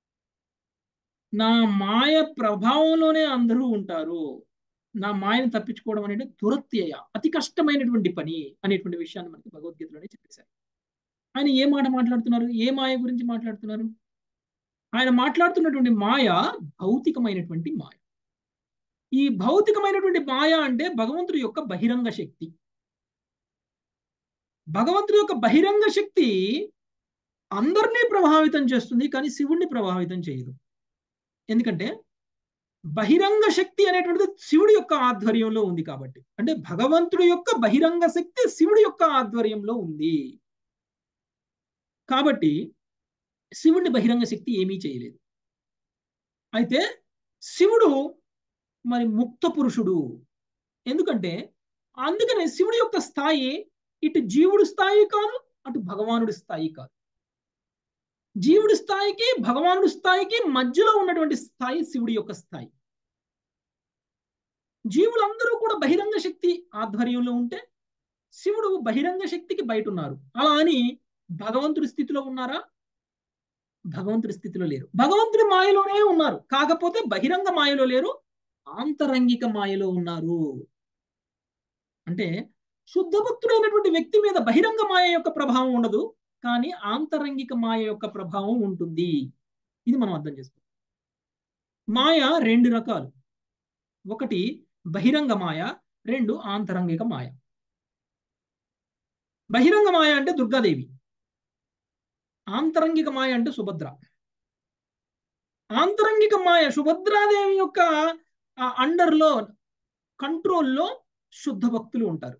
నా మాయ ప్రభావంలోనే అందరూ ఉంటారు నా మాయను తప్పించుకోవడం అనేది దురత్యయ అతి కష్టమైనటువంటి పని అనేటువంటి విషయాన్ని మనకి భగవద్గీతలోనే చెప్పేశారు ఆయన ఏ మాట మాట్లాడుతున్నారు ఏ మాయ గురించి మాట్లాడుతున్నారు ఆయన మాట్లాడుతున్నటువంటి మాయ భౌతికమైనటువంటి మాయ ఈ భౌతికమైనటువంటి మాయ అంటే భగవంతుడి యొక్క బహిరంగ శక్తి భగవంతుడి యొక్క బహిరంగ శక్తి అందరినీ ప్రభావితం చేస్తుంది కానీ శివుణ్ణి ప్రభావితం చేయదు ఎందుకంటే బహిరంగ శక్తి అనేటువంటిది శివుడి యొక్క ఆధ్వర్యంలో ఉంది కాబట్టి అంటే భగవంతుడి యొక్క బహిరంగ శక్తి శివుడి యొక్క ఆధ్వర్యంలో ఉంది కాబట్టి శివుడిని బహిరంగ శక్తి ఏమీ చేయలేదు అయితే శివుడు మరి ముక్త పురుషుడు ఎందుకంటే అందుకనే శివుడి యొక్క స్థాయి ఇటు జీవుడి స్థాయి కాదు అటు భగవానుడి స్థాయి కాదు జీవుడి స్థాయికి భగవానుడి స్థాయికి మధ్యలో ఉన్నటువంటి స్థాయి శివుడి యొక్క స్థాయి జీవులందరూ కూడా బహిరంగ శక్తి ఆధ్వర్యంలో ఉంటే శివుడు బహిరంగ శక్తికి బయట ఉన్నారు అలా అని భగవంతుడి స్థితిలో ఉన్నారా భగవంతుడి స్థితిలో లేరు భగవంతుడి మాయలోనే ఉన్నారు కాకపోతే బహిరంగ మాయలో లేరు ఆంతరంగిక మాయలో ఉన్నారు అంటే శుద్ధ భక్తుడైనటువంటి వ్యక్తి మీద బహిరంగ మాయ యొక్క ప్రభావం ఉండదు కానీ ఆంతరంగిక మాయ యొక్క ప్రభావం ఉంటుంది ఇది మనం అర్థం చేసుకోవాలి మాయ రెండు రకాలు ఒకటి బహిరంగ మాయ రెండు ఆంతరంగిక మాయ బహిరంగ మాయ అంటే దుర్గాదేవి ఆంతరంగిక మాయ అంటే సుభద్ర ఆంతరంగిక మాయ సుభద్రాదేవి యొక్క అండర్లో కంట్రోల్లో శుద్ధ భక్తులు ఉంటారు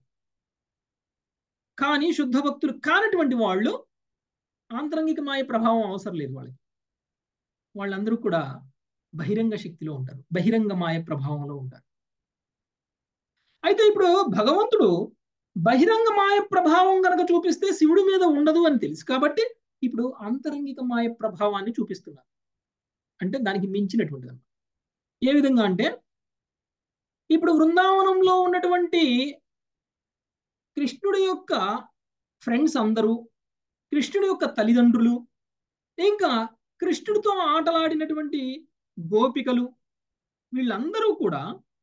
కానీ శుద్ధ భక్తులు కానటువంటి వాళ్ళు ఆంతరంగిక మాయ ప్రభావం అవసరం లేదు వాళ్ళకి వాళ్ళందరూ కూడా బహిరంగ శక్తిలో ఉంటారు బహిరంగ మాయ ప్రభావంలో ఉంటారు అయితే ఇప్పుడు భగవంతుడు బహిరంగ మాయ ప్రభావం కనుక చూపిస్తే శివుడి మీద ఉండదు అని తెలుసు కాబట్టి ఇప్పుడు అంతరంగిక మాయ ప్రభావాన్ని చూపిస్తున్నారు అంటే దానికి మించినటువంటిది అన్నమాట ఏ విధంగా అంటే ఇప్పుడు బృందావనంలో ఉన్నటువంటి కృష్ణుడి యొక్క ఫ్రెండ్స్ అందరూ కృష్ణుడి యొక్క తల్లిదండ్రులు ఇంకా కృష్ణుడితో ఆటలాడినటువంటి గోపికలు వీళ్ళందరూ కూడా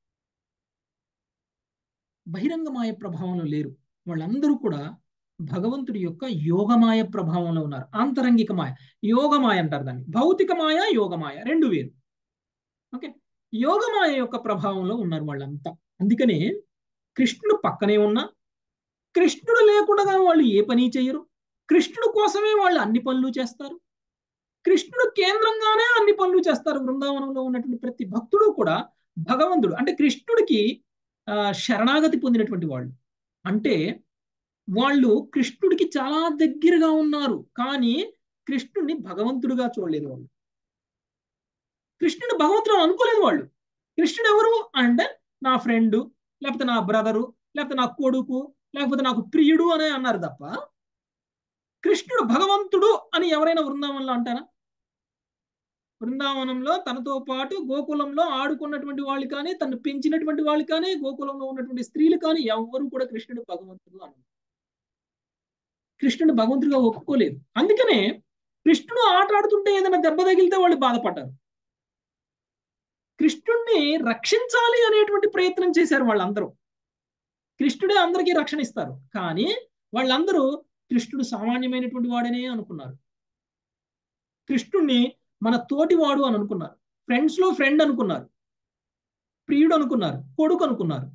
బహిరంగమాయ ప్రభావంలో లేరు వాళ్ళందరూ కూడా భగవంతుడి యొక్క యోగమాయ ప్రభావంలో ఉన్నారు ఆంతరంగిక మాయ యోగమాయ అంటారు దాన్ని భౌతిక మాయ యోగమాయ రెండు వేరు ఓకే యోగమాయ యొక్క ప్రభావంలో ఉన్నారు వాళ్ళంతా అందుకనే కృష్ణుడు పక్కనే ఉన్నా కృష్ణుడు లేకుండా వాళ్ళు ఏ పని చేయరు కృష్ణుడు కోసమే వాళ్ళు అన్ని పనులు చేస్తారు కృష్ణుడు కేంద్రంగానే అన్ని పనులు చేస్తారు బృందావనంలో ఉన్నటువంటి ప్రతి భక్తుడు కూడా భగవంతుడు అంటే కృష్ణుడికి శరణాగతి పొందినటువంటి వాళ్ళు అంటే వాళ్ళు కృష్ణుడికి చాలా దగ్గరగా ఉన్నారు కానీ కృష్ణుడిని భగవంతుడిగా చూడలేదు వాళ్ళు కృష్ణుడు భగవంతుడు అనుకోలేదు వాళ్ళు కృష్ణుడు ఎవరు అంటే నా ఫ్రెండ్ లేకపోతే నా బ్రదరు లేకపోతే నా కొడుకు లేకపోతే నాకు ప్రియుడు అనే అన్నారు తప్ప కృష్ణుడు భగవంతుడు అని ఎవరైనా బృందావనంలో అంటారా బృందావనంలో తనతో పాటు గోకులంలో ఆడుకున్నటువంటి వాళ్ళు కానీ తను పెంచినటువంటి వాళ్ళు కానీ గోకులంలో ఉన్నటువంటి స్త్రీలు కానీ ఎవ్వరు కూడా కృష్ణుడు భగవంతుడు అన్నారు కృష్ణుడు భగవంతుడిగా ఒప్పుకోలేదు అందుకనే కృష్ణుడు ఆట ఆడుతుంటే ఏదైనా దెబ్బ తగిలితే వాళ్ళు బాధపడ్డారు కృష్ణుడిని రక్షించాలి అనేటువంటి ప్రయత్నం చేశారు వాళ్ళందరూ కృష్ణుడే అందరికీ రక్షణ ఇస్తారు కానీ వాళ్ళందరూ కృష్ణుడు సామాన్యమైనటువంటి వాడనే అనుకున్నారు కృష్ణుడిని మన తోటివాడు అని అనుకున్నారు ఫ్రెండ్స్ లో ఫ్రెండ్ అనుకున్నారు ప్రియుడు అనుకున్నారు కొడుకు అనుకున్నారు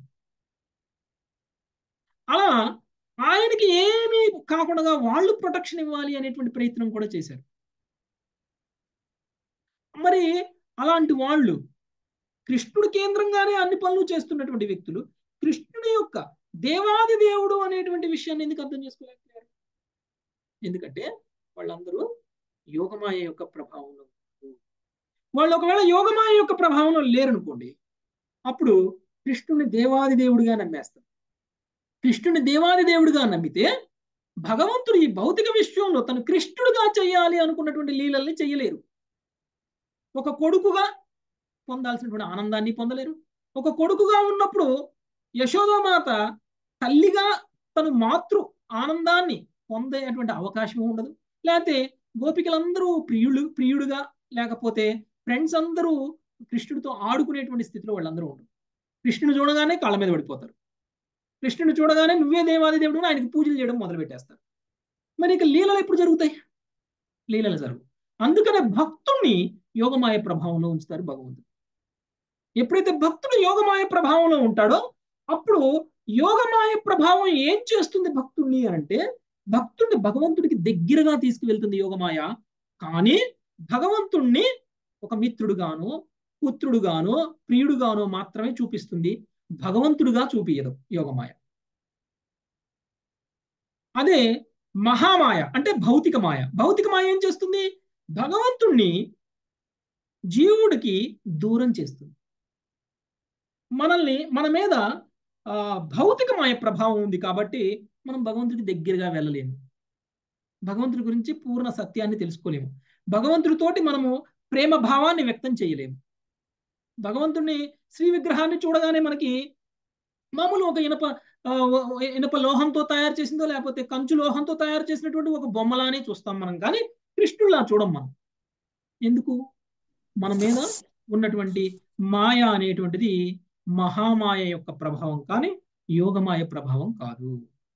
అలా ఆయనకి ఏమీ కాకుండా వాళ్ళు ప్రొటెక్షన్ ఇవ్వాలి అనేటువంటి ప్రయత్నం కూడా చేశారు మరి అలాంటి వాళ్ళు కృష్ణుడు కేంద్రంగానే అన్ని పనులు చేస్తున్నటువంటి వ్యక్తులు కృష్ణుడి యొక్క దేవాది దేవుడు అనేటువంటి విషయాన్ని ఎందుకు అర్థం చేసుకోలేకపోయారు ఎందుకంటే వాళ్ళందరూ యోగమాయ యొక్క ప్రభావంలో వాళ్ళు ఒకవేళ యోగమాయ యొక్క ప్రభావంలో లేరనుకోండి అప్పుడు కృష్ణుని దేవాది దేవుడిగా నమ్మేస్తారు కృష్ణుని దేవాది దేవుడిగా నమ్మితే భగవంతుడు ఈ భౌతిక విశ్వంలో తను కృష్ణుడిగా చేయాలి అనుకున్నటువంటి లీలల్ని చెయ్యలేరు ఒక కొడుకుగా పొందాల్సినటువంటి ఆనందాన్ని పొందలేరు ఒక కొడుకుగా ఉన్నప్పుడు యశోదామాత తల్లిగా తను మాతృ ఆనందాన్ని పొందేటువంటి అవకాశం ఉండదు లేకపోతే గోపికలందరూ ప్రియుడు ప్రియుడుగా లేకపోతే ఫ్రెండ్స్ అందరూ కృష్ణుడితో ఆడుకునేటువంటి స్థితిలో వాళ్ళందరూ ఉండరు కృష్ణుడు చూడగానే కాళ్ళ మీద పడిపోతారు కృష్ణుడు చూడగానే నువ్వే దేవాది దేవుడు ఆయనకి పూజలు చేయడం మొదలు పెట్టేస్తారు మరి ఇక లీలలు ఎప్పుడు జరుగుతాయి లీలలు జరుగు అందుకనే భక్తుణ్ణి యోగమాయ ప్రభావంలో ఉంచుతారు భగవంతుడు ఎప్పుడైతే భక్తుడు యోగమాయ ప్రభావంలో ఉంటాడో అప్పుడు యోగమాయ ప్రభావం ఏం చేస్తుంది భక్తుణ్ణి అంటే భక్తుడిని భగవంతుడికి దగ్గరగా తీసుకువెళ్తుంది యోగమాయ కానీ భగవంతుణ్ణి ఒక మిత్రుడుగాను పుత్రుడుగాను ప్రియుడుగాను మాత్రమే చూపిస్తుంది భగవంతుడుగా చూపియదు యోగమాయ అదే మహామాయ అంటే భౌతిక మాయ భౌతిక మాయ ఏం చేస్తుంది భగవంతుణ్ణి జీవుడికి దూరం చేస్తుంది మనల్ని మన మీద ఆ భౌతికమాయ ప్రభావం ఉంది కాబట్టి మనం భగవంతుడికి దగ్గరగా వెళ్ళలేము భగవంతుడి గురించి పూర్ణ సత్యాన్ని తెలుసుకోలేము భగవంతుడితోటి మనము ప్రేమ భావాన్ని వ్యక్తం చేయలేము భగవంతుడిని శ్రీ విగ్రహాన్ని చూడగానే మనకి మామూలు ఒక ఇనప ఇనప లోహంతో తయారు చేసిందో లేకపోతే కంచు లోహంతో తయారు చేసినటువంటి ఒక బొమ్మలానే చూస్తాం మనం కానీ కృష్ణుడిలా చూడం మనం ఎందుకు మన మీద ఉన్నటువంటి మాయ అనేటువంటిది మహామాయ యొక్క ప్రభావం కానీ యోగమాయ ప్రభావం కాదు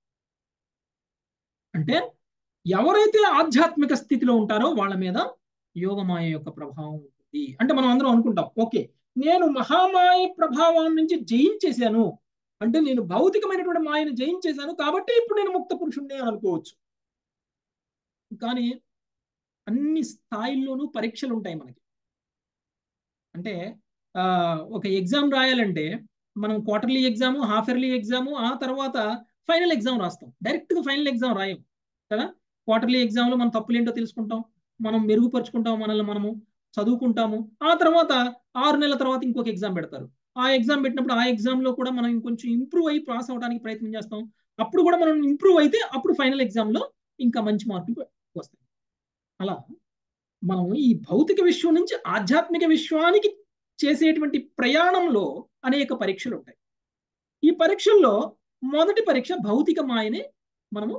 అంటే ఎవరైతే ఆధ్యాత్మిక స్థితిలో ఉంటారో వాళ్ళ మీద యోగమాయ యొక్క ప్రభావం ఉంటుంది అంటే మనం అందరం అనుకుంటాం ఓకే నేను మహామాయ ప్రభావం నుంచి జయించేశాను అంటే నేను భౌతికమైనటువంటి మాయను జయించేశాను కాబట్టి ఇప్పుడు నేను ముక్త పురుషుణ్ణి అనుకోవచ్చు కానీ అన్ని స్థాయిల్లోనూ పరీక్షలు ఉంటాయి మనకి అంటే ఒక ఎగ్జామ్ రాయాలంటే మనం quarterly exam half yearly exam ఆ తర్వాత ఫైనల్ ఎగ్జామ్ రాస్తాం డైరెక్ట్గా ఫైనల్ ఎగ్జామ్ రాయం కదా క్వార్టర్లీ ఎగ్జామ్లో మనం తప్పులేంటో తెలుసుకుంటాం మనం మెరుగుపరుచుకుంటాం మనల్ని మనము చదువుకుంటాము ఆ తర్వాత ఆరు నెలల తర్వాత ఇంకొక ఎగ్జామ్ పెడతారు ఆ ఎగ్జామ్ పెట్టినప్పుడు ఆ ఎగ్జామ్లో కూడా మనం ఇంకొంచెం ఇంప్రూవ్ అయ్యి పాస్ అవడానికి ప్రయత్నం చేస్తాం అప్పుడు కూడా మనం ఇంప్రూవ్ అయితే అప్పుడు ఫైనల్ ఎగ్జామ్లో ఇంకా మంచి మార్కులు వస్తాయి అలా మనం ఈ భౌతిక విశ్వం నుంచి ఆధ్యాత్మిక విశ్వానికి చేసేటువంటి ప్రయాణంలో అనేక పరీక్షలు ఉంటాయి ఈ పరీక్షల్లో మొదటి పరీక్ష భౌతిక మాయని మనము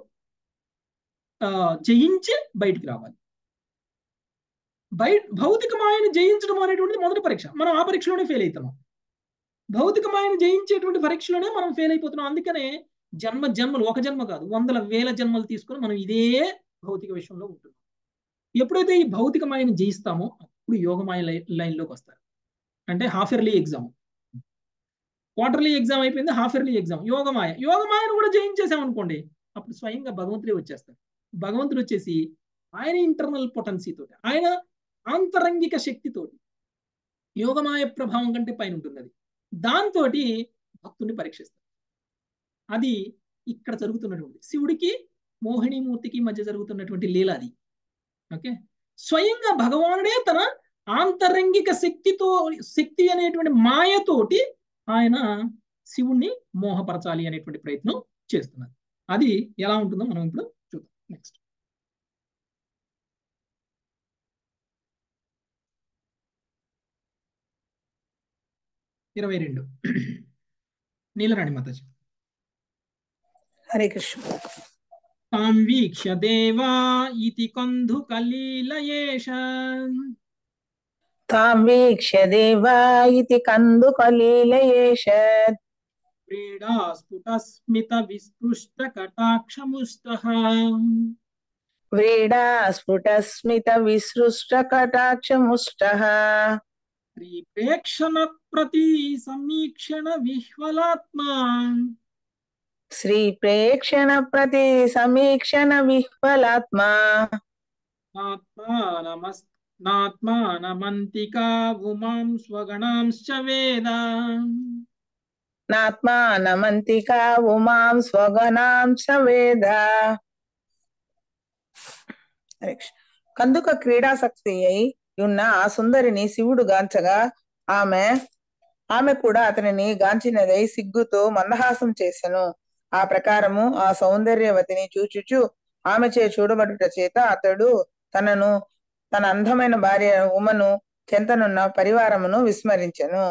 జయించి బయటికి రావాలి బయట భౌతిక మాయని జయించడం అనేటువంటిది మొదటి పరీక్ష మనం ఆ పరీక్షలోనే ఫెయిల్ అవుతున్నాం భౌతిక మాయని జయించేటువంటి పరీక్షలోనే మనం ఫెయిల్ అయిపోతున్నాం అందుకనే జన్మ జన్మలు ఒక జన్మ కాదు వందల వేల జన్మలు తీసుకొని మనం ఇదే భౌతిక విషయంలో ఉంటున్నాం ఎప్పుడైతే ఈ భౌతిక మాయని జయిస్తామో అప్పుడు యోగమాయ లైన్లోకి వస్తారు అంటే half yearly exam quarterly exam అయిపోయింది హాఫ్ ఇయర్లీ ఎగ్జామ్ యోగమాయ యోగమాయను కూడా జయించేసాం అనుకోండి అప్పుడు స్వయంగా భగవంతుడే వచ్చేస్తారు భగవంతుడు వచ్చేసి ఆయన ఇంటర్నల్ పొటెన్సీతో ఆయన ఆంతరంగిక శక్తితోటి యోగమాయ ప్రభావం కంటే పైన ఉంటుంది అది దాంతో భక్తుని పరీక్షిస్తారు అది ఇక్కడ జరుగుతున్నటువంటి శివుడికి మోహినీమూర్తికి మధ్య జరుగుతున్నటువంటి లీల అది ఓకే స్వయంగా భగవానుడే తన ఆంతరంగిక శక్తితో శక్తి అనేటువంటి మాయతోటి ఆయన శివుణ్ణి మోహపరచాలి అనేటువంటి ప్రయత్నం చేస్తున్నారు అది ఎలా ఉంటుందో మనం ఇప్పుడు చూద్దాం నెక్స్ట్ ఇరవై రెండు నీలరాణి మాతాజీ హరే కృష్ణ తాం వీక్ష్య దేవా ఇతి కంధు కలీలయేష తాం వీక్ష్య దేవా ఇతి కందుకలీలయేషత్ క్రీడా స్ఫుటస్మిత విస్పృష్ట కటాక్షముస్తః వ్రీడా స్ఫుటస్మిత విసృష్ట కటాక్షముష్టః శ్రీ ప్రేక్షణ ప్రతి సమీక్షణ విహ్వలాత్మా శ్రీ ప్రేక్షణ ప్రతి సమీక్షణ విహ్వలాత్మా ఆత్మానమస్ నాత్మానమంతికా ఉమాం స్వగణాంశ్చ వేద నాత్మానమంతికా ఉమాం స్వగనాం స వేద హరే కృష్ణ. కందుక క్రీడాసక్తి అయి ఉన్న ఆ సుందరిని శివుడు గాంచగా ఆమె ఆమె కూడా అతనిని గాంచినదై సిగ్గుతో మందహాసం చేసెను ఆ ప్రకారము ఆ సౌందర్యవతిని చూచుచు ఆమెచే చూడబడుట చేత అతడు తనను తన అందమైన భార్య ఉమను చెంతనున్న పరివారమును విస్మరించెను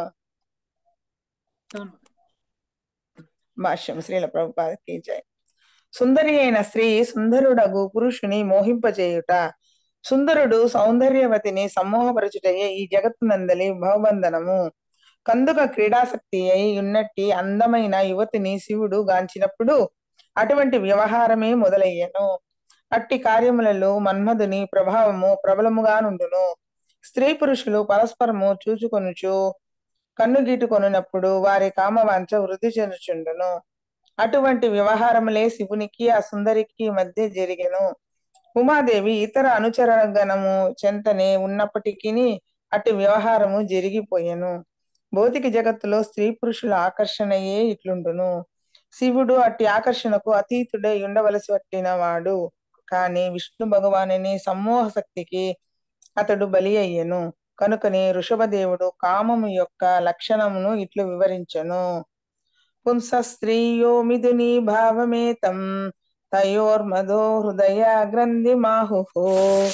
భాష్యం శ్రీల ప్రభుపాదకి జయ సుందరి అయిన స్త్రీ సుందరుడగు పురుషుని మోహింపచేయుట సుందరుడు సౌందర్యవతిని సమ్మోహపరచుటయే ఈ జగత్తునందలి భవబంధనము కందుక క్రీడాసక్తి అయి ఉన్నట్టి అందమైన యువతిని శివుడు గాంచినప్పుడు అటువంటి వ్యవహారమే మొదలయ్యను అట్టి కార్యములలో మన్మధుని ప్రభావము ప్రబలముగా నుండును స్త్రీ పురుషులు పరస్పరము చూచుకొనుచు కన్ను గీటుకొనున్నప్పుడు వారి కామవాంఛ వృద్ధి చెందుచుండును అటువంటి వ్యవహారములే శివునికి ఆ సుందరికి మధ్య జరిగెను ఉమాదేవి ఇతర అనుచరగణము చెంతనే ఉన్నప్పటికీ అట్టి వ్యవహారము జరిగిపోయెను భౌతిక జగత్తులో స్త్రీ పురుషుల ఆకర్షణయే ఇట్లుండును శివుడు అట్టి ఆకర్షణకు అతీతుడై ఉండవలసి పట్టిన వాడు కాని విష్ణు భగవానుని సమ్మోహ శక్తికి అతడు బలి అయ్యెను కనుకనే వృషభదేవుడు కామము యొక్క లక్షణమును ఇట్లు వివరించెను పుంస స్త్రీయో మిథుని భావమేతం తయోర్మధో హృదయ గ్రంథి మాహుహో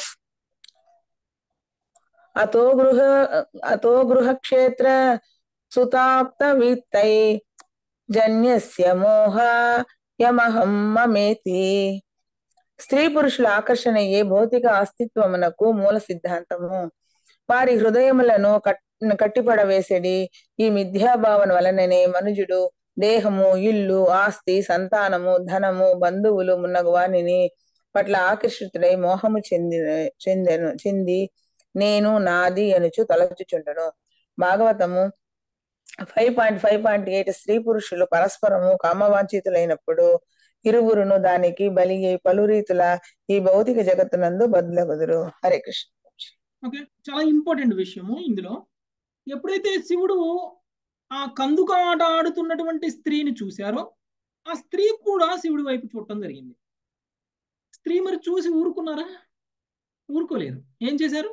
అతో గృహ అతో గృహక్షేత్ర సుతాప్త విత్తై జన్యస్య మోహ యమహం మమేతి స్త్రీ పురుషుల ఆకర్షణయే భౌతిక అస్తిత్వమునకు మూల సిద్ధాంతము వారి హృదయములను కట్ కట్టిపడవేసడి ఈ మిథ్యాభావన వలననే మనుజుడు దేహము ఇల్లు ఆస్తి సంతానము ధనము బంధువులు మున్నగు వానిని పట్ల ఆకర్షితుడై మోహము చెంది చెందెను చెంది నేను నాది అనుచు తలచుచుండను భాగవతము five point five point eight స్త్రీ పురుషులు పరస్పరము కామవాంఛితులైనప్పుడు ఇరువురును దానికి బలి అయి పలు రీతుల ఈ భౌతిక జగత్తునందు బదులగుదురు హరే కృష్ణ ఓకే చాలా ఇంపార్టెంట్ విషయము ఇందులో ఎప్పుడైతే శివుడు ఆ కందుక ఆట ఆడుతున్నటువంటి స్త్రీని చూశారో ఆ స్త్రీ కూడా శివుడి వైపు చూడటం జరిగింది స్త్రీ మరి చూసి ఊరుకున్నారా ఊరుకోలేదు ఏం చేశారు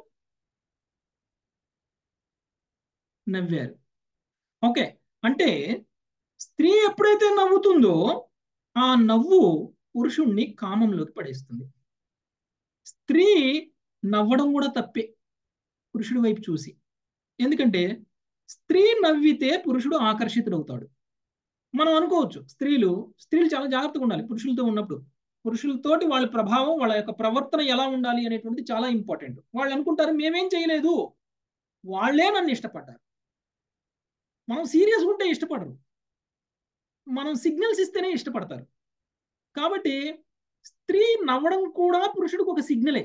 నవ్వారు ఓకే అంటే స్త్రీ ఎప్పుడైతే నవ్వుతుందో ఆ నవ్వు పురుషుణ్ణి కామంలోకి పడేస్తుంది స్త్రీ నవ్వడం కూడా తప్పే పురుషుడి వైపు చూసి ఎందుకంటే స్త్రీ నవ్వితే పురుషుడు ఆకర్షితుడవుతాడు మనం అనుకోవచ్చు స్త్రీలు స్త్రీలు చాలా జాగ్రత్తగా ఉండాలి పురుషులతో ఉన్నప్పుడు పురుషులతోటి వాళ్ళ ప్రభావం వాళ్ళ యొక్క ప్రవర్తన ఎలా ఉండాలి అనేటువంటిది చాలా ఇంపార్టెంట్ వాళ్ళు అనుకుంటారు మేమేం చేయలేదు వాళ్ళే నన్ను ఇష్టపడ్డారు మనం సీరియస్ ఉంటే ఇష్టపడరు మనం సిగ్నల్స్ ఇస్తేనే ఇష్టపడతారు కాబట్టి స్త్రీ నవ్వడం కూడా పురుషుడికి ఒక సిగ్నలే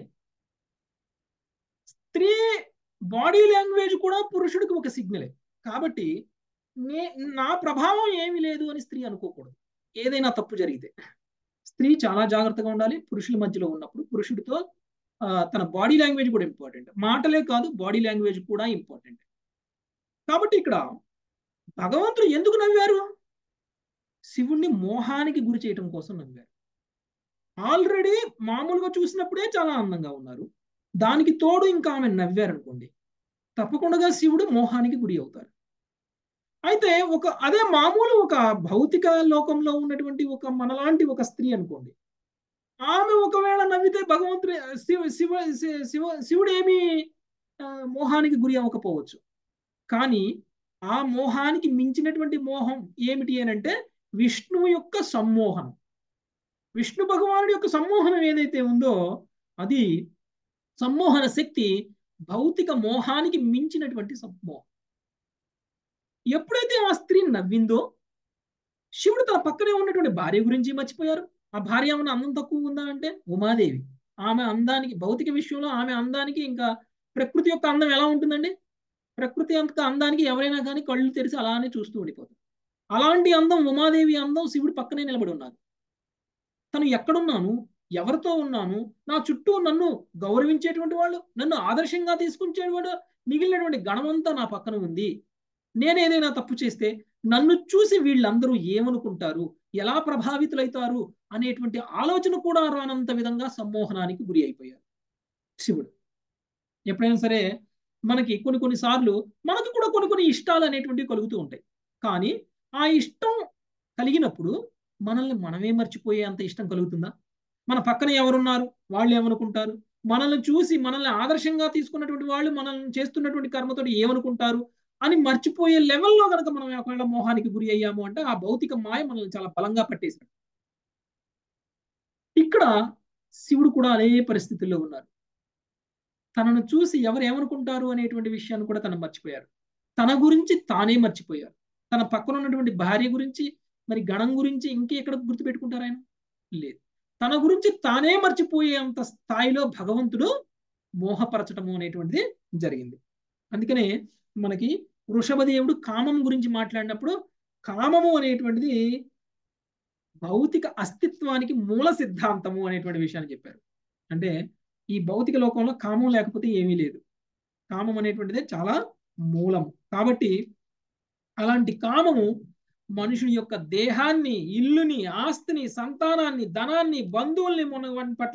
స్త్రీ బాడీ లాంగ్వేజ్ కూడా పురుషుడికి ఒక సిగ్నలే కాబట్టి నే నా ప్రభావం ఏమీ లేదు అని స్త్రీ అనుకోకూడదు ఏదైనా తప్పు జరిగితే స్త్రీ చాలా జాగ్రత్తగా ఉండాలి పురుషుల మధ్యలో ఉన్నప్పుడు పురుషుడితో తన బాడీ లాంగ్వేజ్ కూడా ఇంపార్టెంట్ మాటలే కాదు బాడీ లాంగ్వేజ్ కూడా ఇంపార్టెంట్ కాబట్టి ఇక్కడ భగవంతుడు ఎందుకు నవ్వారు శివుణ్ణి మోహానికి గురి చేయటం కోసం నవ్వారు ఆల్రెడీ మామూలుగా చూసినప్పుడే చాలా అందంగా ఉన్నారు దానికి తోడు ఇంకా ఆమె నవ్వారు అనుకోండి తప్పకుండా శివుడు మోహానికి గురి అవుతారు అయితే ఒక అదే మామూలు ఒక భౌతిక లోకంలో ఉన్నటువంటి ఒక మనలాంటి ఒక స్త్రీ అనుకోండి ఆమె ఒకవేళ నవ్వితే భగవంతుడు శివ శివ శివ శివుడు ఏమి మోహానికి గురి అవ్వకపోవచ్చు కానీ ఆ మోహానికి మించినటువంటి మోహం ఏమిటి అని అంటే విష్ణువు యొక్క సమ్మోహనం విష్ణు భగవానుడి యొక్క సమ్మోహనం ఏదైతే ఉందో అది సమ్మోహన శక్తి భౌతిక మోహానికి మించినటువంటి సమ్మోహం ఎప్పుడైతే ఆ స్త్రీ నవ్విందో శివుడు తన పక్కనే ఉన్నటువంటి భార్య గురించి మర్చిపోయారు ఆ భార్య ఏమైనా అందం తక్కువ ఉందా అంటే ఉమాదేవి ఆమె అందానికి భౌతిక విషయంలో ఆమె అందానికి ఇంకా ప్రకృతి యొక్క అందం ఎలా ఉంటుందండి ప్రకృతి యొక్క అందానికి ఎవరైనా కానీ కళ్ళు తెరిచి అలానే చూస్తూ ఉండిపోతారు అలాంటి అందం ఉమాదేవి అందం శివుడు పక్కనే నిలబడి ఉన్నారు తను ఎక్కడున్నాను ఎవరితో ఉన్నాను నా చుట్టూ నన్ను గౌరవించేటువంటి వాళ్ళు నన్ను ఆదర్శంగా తీసుకునేవాడు మిగిలినటువంటి గణమంతా నా పక్కన ఉంది నేను ఏదైనా తప్పు చేస్తే నన్ను చూసి వీళ్ళందరూ ఏమనుకుంటారు ఎలా ప్రభావితులైతారు అనేటువంటి ఆలోచన కూడా రానంత విధంగా సమ్మోహనానికి గురి అయిపోయారు శివుడు ఎప్పుడైనా సరే మనకి కొన్ని కొన్ని సార్లు మనకు కూడా కొన్ని కొన్ని ఇష్టాలు అనేటువంటివి కలుగుతూ ఉంటాయి కానీ ఆ ఇష్టం కలిగినప్పుడు మనల్ని మనమే మర్చిపోయే అంత ఇష్టం కలుగుతుందా మన పక్కన ఎవరున్నారు వాళ్ళు ఏమనుకుంటారు మనల్ని చూసి మనల్ని ఆదర్శంగా తీసుకున్నటువంటి వాళ్ళు మనల్ని చేస్తున్నటువంటి కర్మతోటి ఏమనుకుంటారు అని మర్చిపోయే లెవెల్లో కనుక మనం ఒకవేళ మోహానికి గురి అయ్యాము అంటే ఆ భౌతిక మాయ మనల్ని చాలా బలంగా పట్టేశాడు ఇక్కడ శివుడు కూడా అదే పరిస్థితుల్లో ఉన్నారు తనను చూసి ఎవరు ఏమనుకుంటారు అనేటువంటి విషయాన్ని కూడా తను మర్చిపోయారు తన గురించి తానే మర్చిపోయారు తన పక్కన ఉన్నటువంటి భార్య గురించి మరి గణం గురించి ఇంకెక్కడ గుర్తుపెట్టుకుంటారు ఆయన లేదు తన గురించి తానే మర్చిపోయే అంత స్థాయిలో భగవంతుడు మోహపరచటము అనేటువంటిది జరిగింది అందుకనే మనకి వృషభదేవుడు కామం గురించి మాట్లాడినప్పుడు కామము అనేటువంటిది భౌతిక అస్తిత్వానికి మూల సిద్ధాంతము అనేటువంటి విషయాన్ని చెప్పారు అంటే ఈ భౌతిక లోకంలో కామం లేకపోతే ఏమీ లేదు కామం అనేటువంటిది చాలా మూలము కాబట్టి అలాంటి కామము మనుషుని యొక్క దేహాన్ని ఇల్లుని ఆస్తిని సంతానాన్ని ధనాన్ని బంధువుల్ని మన పట్ల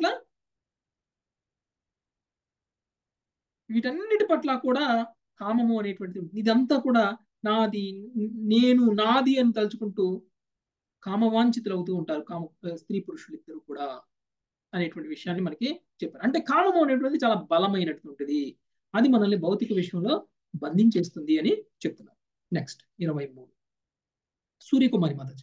వీటన్నిటి పట్ల కూడా కామము అనేటువంటిది ఇదంతా కూడా నాది నేను నాది అని తలుచుకుంటూ కామవాంఛితులు అవుతూ ఉంటారు కామ స్త్రీ పురుషులు ఇద్దరు కూడా అనేటువంటి విషయాన్ని మనకి చెప్పారు అంటే కామము అనేటువంటిది చాలా బలమైనటువంటిది అది మనల్ని భౌతిక విషయంలో బంధించేస్తుంది అని చెప్తున్నారు నెక్స్ట్ ఇరవై మూడు సూర్యకుమారి మాతాజీ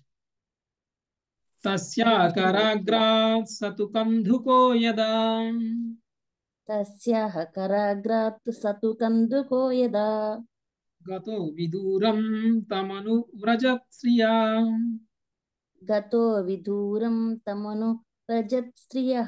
తస్యాకరాగ్రాత్ సతు కంధుకో యదా తస్యాహ కరాగ్రాత్ సతు కందుకో యదా గతో విదూరం తమను వ్రజత్ శ్రియా గతో విదూరం తమను వ్రజత్ స్త్రియః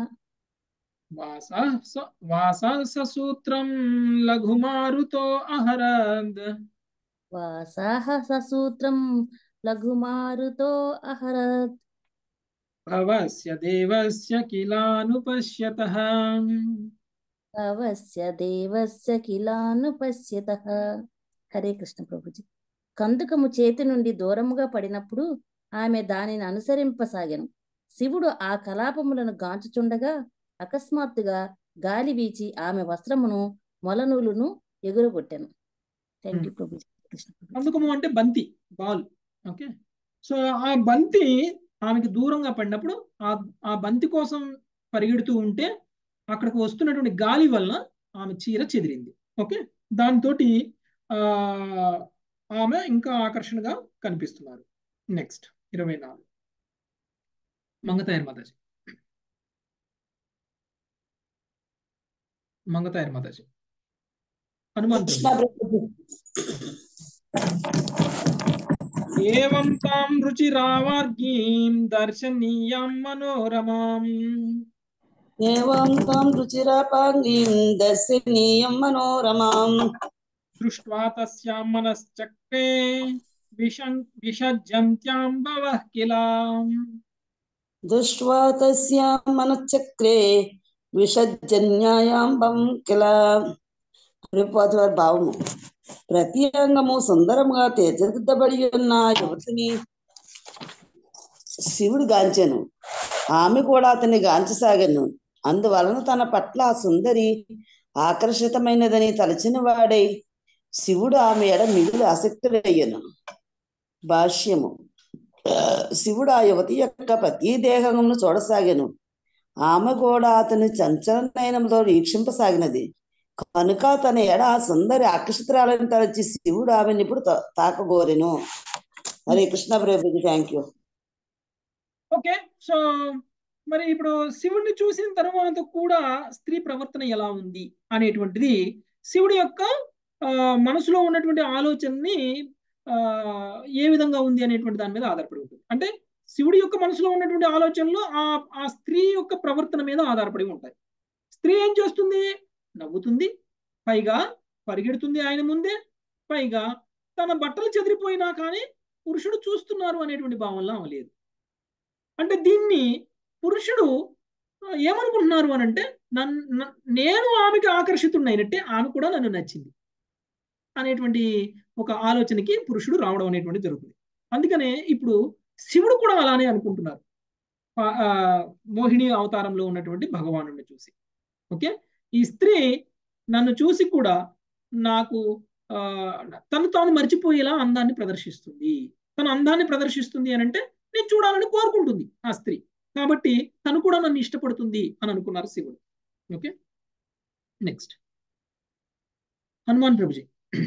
వాసూత్రం లఘుమారుతో అహరద్ వాసాహ ససూత్రం లఘుమారుతో అహరత్ భవస్య దేవస్య కిలానుపశ్యతః భవస్య దేవస్య కిలానుపశ్యతః హరే కృష్ణ ప్రభుజీ కందుకము చేతి నుండి దూరముగా పడినప్పుడు ఆమె దానిని అనుసరింపసాగాను శివుడు ఆ కలాపములను గాంచుచుండగా అకస్మాత్తుగా గాలి వీచి ఆమె వస్త్రమును మొలనూలును ఎగురగొట్టాను థ్యాంక్ యూ ప్రభుజీ కృష్ణ కందుకము అంటే బంతి బాల్ ఓకే సో ఆ బంతి ఆమెకి దూరంగా పడినప్పుడు ఆ ఆ బంతి కోసం పరిగెడుతూ ఉంటే అక్కడికి వస్తున్నటువంటి గాలి వల్ల ఆమె చీర చెదిరింది ఓకే దాంతో ఆ ఆమె ఇంకా ఆకర్షణగా కనిపిస్తున్నారు నెక్స్ట్ ఇరవై నాలుగు మంగతాయర్ మాతాజీ మంగతాయర్ మాతాజీ హనుమంతుడు ఏవం తాం రుచిరావార్గీం దర్శనీయాం మనోరమాం ఏవం తాం రుచిరాపాంగీం దర్శనీయం మనోరమాం దృష్ట్వా తస్యాం మనశ్చక్రే విషం విషజ్జంత్యాం భవః కిలాం దృష్ట్వా తస్యాం మనశ్చక్రే విషజన్యాయాం భం కిల ప్రభుపాద వారి భావము ప్రతి అంగము సుందరముగా తీర్చిదిద్దబడి ఉన్న యువతిని శివుడు గాంచెను ఆమె కూడా అతన్ని గాంచసాగను అందువలన తన పట్ల ఆ సుందరి ఆకర్షితమైనదని తలచిన వాడై శివుడు ఆమె ఎడ మిగులు ఆసక్తుడయ్యను భాష్యము శివుడు ఆ యువతి యొక్క ప్రతి దేహమును చూడసాగాను ఆమె కూడా అతని చంచల నయనంతో వీక్షింపసాగినది కనుక తన ఎడ ఆ సుందరి ఆకర్షితురాలని తలచి శివుడు ఆమెను ఇప్పుడు తా- తాకగోరెను హరే కృష్ణ ప్రభుజీ థ్యాంక్ యూ ఓకే సో మరి ఇప్పుడు శివుడిని చూసిన తర్వాత కూడా స్త్రీ ప్రవర్తన ఎలా ఉంది అనేటువంటిది శివుడి యొక్క ఆ, మనసులో ఉన్నటువంటి ఆలోచనని ఆ, ఏ విధంగా ఉంది అనేటువంటి దాని మీద ఆధారపడి ఉంటుంది అంటే శివుడి యొక్క మనసులో ఉన్నటువంటి ఆలోచనలు ఆ ఆ స్త్రీ యొక్క ప్రవర్తన మీద ఆధారపడి ఉంటాయి స్త్రీ ఏం చేస్తుంది నవ్వుతుంది పైగా పరిగెడుతుంది ఆయన ముందే పైగా తన బట్టలు చెదిరిపోయినా కానీ పురుషుడు చూస్తున్నారు అనేటువంటి భావనలో ఆమె లేదు అంటే దీన్ని పురుషుడు ఆ, ఏమనుకుంటున్నారు అని అంటే నన్ను నేను ఆమెకి ఆకర్షితున్నైనట్టే ఆమె కూడా నన్ను నచ్చింది అనేటువంటి ఒక ఆలోచనకి పురుషుడు రావడం అనేటువంటి జరుగుతుంది అందుకనే ఇప్పుడు శివుడు కూడా అలానే అనుకుంటున్నారు ఆ- ఆ, మోహిని అవతారంలో ఉన్నటువంటి భగవానుడిని చూసి ఓకే ఈ స్త్రీ నన్ను చూసి కూడా నాకు ఆ, తను తాను మర్చిపోయేలా అందాన్ని ప్రదర్శిస్తుంది తన అందాన్ని ప్రదర్శిస్తుంది అని అంటే నేను చూడాలని కోరుకుంటుంది ఆ స్త్రీ కాబట్టి తను కూడా నన్ను ఇష్టపడుతుంది అని అనుకున్నారు శివుడు ఓకే నెక్స్ట్ హనుమాన్ ప్రభుజీ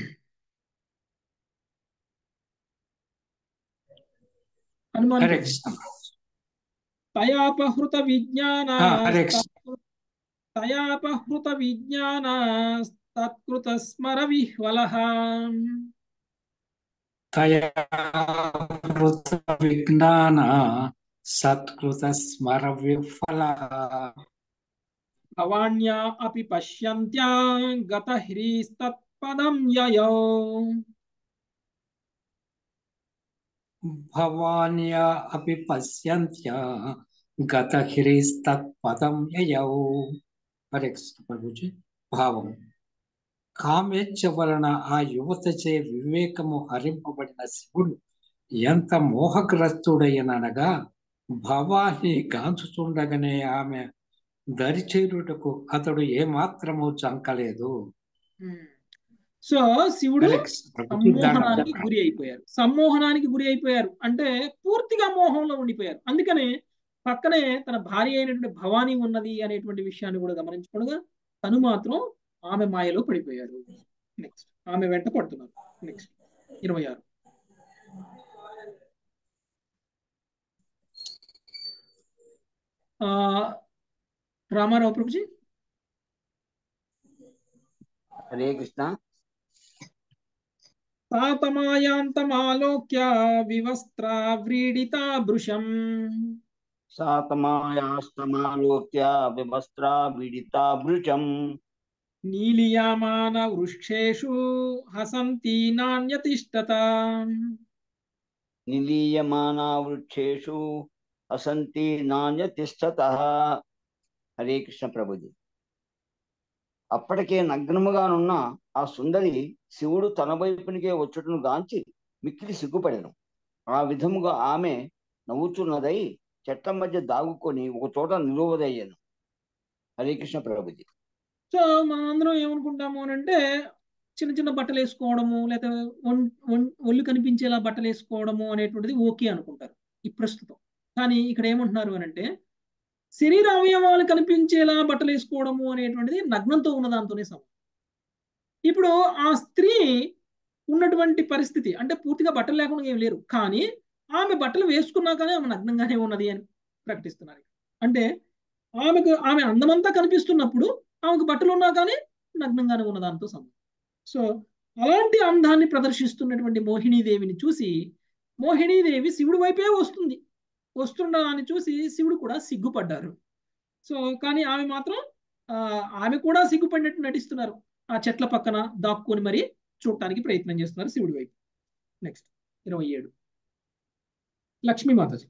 హనుమాన్ హరే ప్రభుజీ. కృష్ణ తయాపహృత విజ్ఞాన ఆ, హరే కృష్ణ తయాపహృత విజ్ఞాన తత్కృత స్మర విహ్వల తయా వృత విజ్ఞాన సత్కృత స్మర విఫల భవాన్యా అపి పశ్యంత్యా గత హ్రీస్తత్పదం యయో భవాన్యా అపి పశ్యంత్యా గత హ్రీస్తత్పదం యయౌ హరే కృష్ణ ప్రభుజీ భావం కామేచ్ఛ వలన ఆ యువతచే వివేకము హరింపబడిన శివుడు ఎంత మోహగ్రస్తుడైననగా భవాన్ని గాంచుతుండగానే ఆమె దరిచేరుటకు అతడు ఏమాత్రము చంకలేదు సో శివుడు హరే కృష్ణ ప్రభుజీ సమ్మోహనానికి దండం. గురి అయిపోయారు సమ్మోహనానికి గురి అయిపోయారు అంటే పూర్తిగా మోహంలో ఉండిపోయారు అందుకనే పక్కనే తన భార్య అయినటువంటి భవానీ ఉన్నది అనేటువంటి విషయాన్ని కూడా గమనించకుండా తను మాత్రం ఆమె మాయలో పడిపోయారు నెక్స్ట్ ఆమె వెంట పడుతున్నారు నెక్స్ట్ ఇరవై ఆరు ఆ, రామారావు ప్రభుజీ హరే కృష్ణ తాతమాయాంతమాలోక్య వివస్త్ర వ్రీడితా భృశం సాతమాయాస్తమాలోక్య వివస్త్రా విడితా భృశం నీలియామాన వృక్షేషు హసంతి నాణ్యతిష్టత నిలీయమానా వృక్షేషు అసంతి నాణ్యతిష్టత హరే కృష్ణ ప్రభుజీ అప్పటికే నగ్నముగానున్న ఆ సుందరి శివుడు తన వైపునికే వచ్చుటను గాంచి మిక్కిలి సిగ్గుపడెను ఆ విధముగా ఆమె నవ్వుచున్నదై చెట్ల మధ్య దాగుకొని ఒక చోట నిలువదయ్యాను హరే కృష్ణ ప్రభుజీ సో మనం అందరం ఏమనుకుంటాము అని అంటే చిన్న చిన్న బట్టలు వేసుకోవడము లేదా ఒం- ఒం- ఒళ్ళు కనిపించేలా బట్టలు వేసుకోవడము అనేటువంటిది ఓకే అనుకుంటారు ఈ ప్రస్తుతం కానీ ఇక్కడ ఏమంటున్నారు అని అంటే శరీర అవయవాలు కనిపించేలా బట్టలు వేసుకోవడము అనేటువంటిది నగ్నంతో ఉన్న దాంతోనే సమానం ఇప్పుడు ఆ స్త్రీ ఉన్నటువంటి పరిస్థితి అంటే పూర్తిగా బట్టలు లేకుండా ఏం లేరు కానీ ఆమె బట్టలు వేసుకున్నా కానీ ఆమె నగ్నంగానే ఉన్నది అని ప్రకటిస్తున్నారు అంటే ఆమెకు ఆమె అందమంతా కనిపిస్తున్నప్పుడు ఆమెకు బట్టలు ఉన్నా కానీ నగ్నంగానే ఉన్న దాంతో సమానం సో అలాంటి అందాన్ని ప్రదర్శిస్తున్నటువంటి మోహినీదేవిని చూసి మోహినీదేవి శివుడి వైపే వస్తుంది వస్తుండడాన్ని చూసి శివుడు కూడా సిగ్గుపడ్డారు సో కానీ ఆమె మాత్రం ఆ, ఆమె కూడా సిగ్గుపడినట్టు నటిస్తున్నారు ఆ చెట్ల పక్కన దాక్కుని మరి చూడటానికి ప్రయత్నం చేస్తున్నారు శివుడి వైపు నెక్స్ట్ ఇరవై ఏడు లక్ష్మీమాతాజీ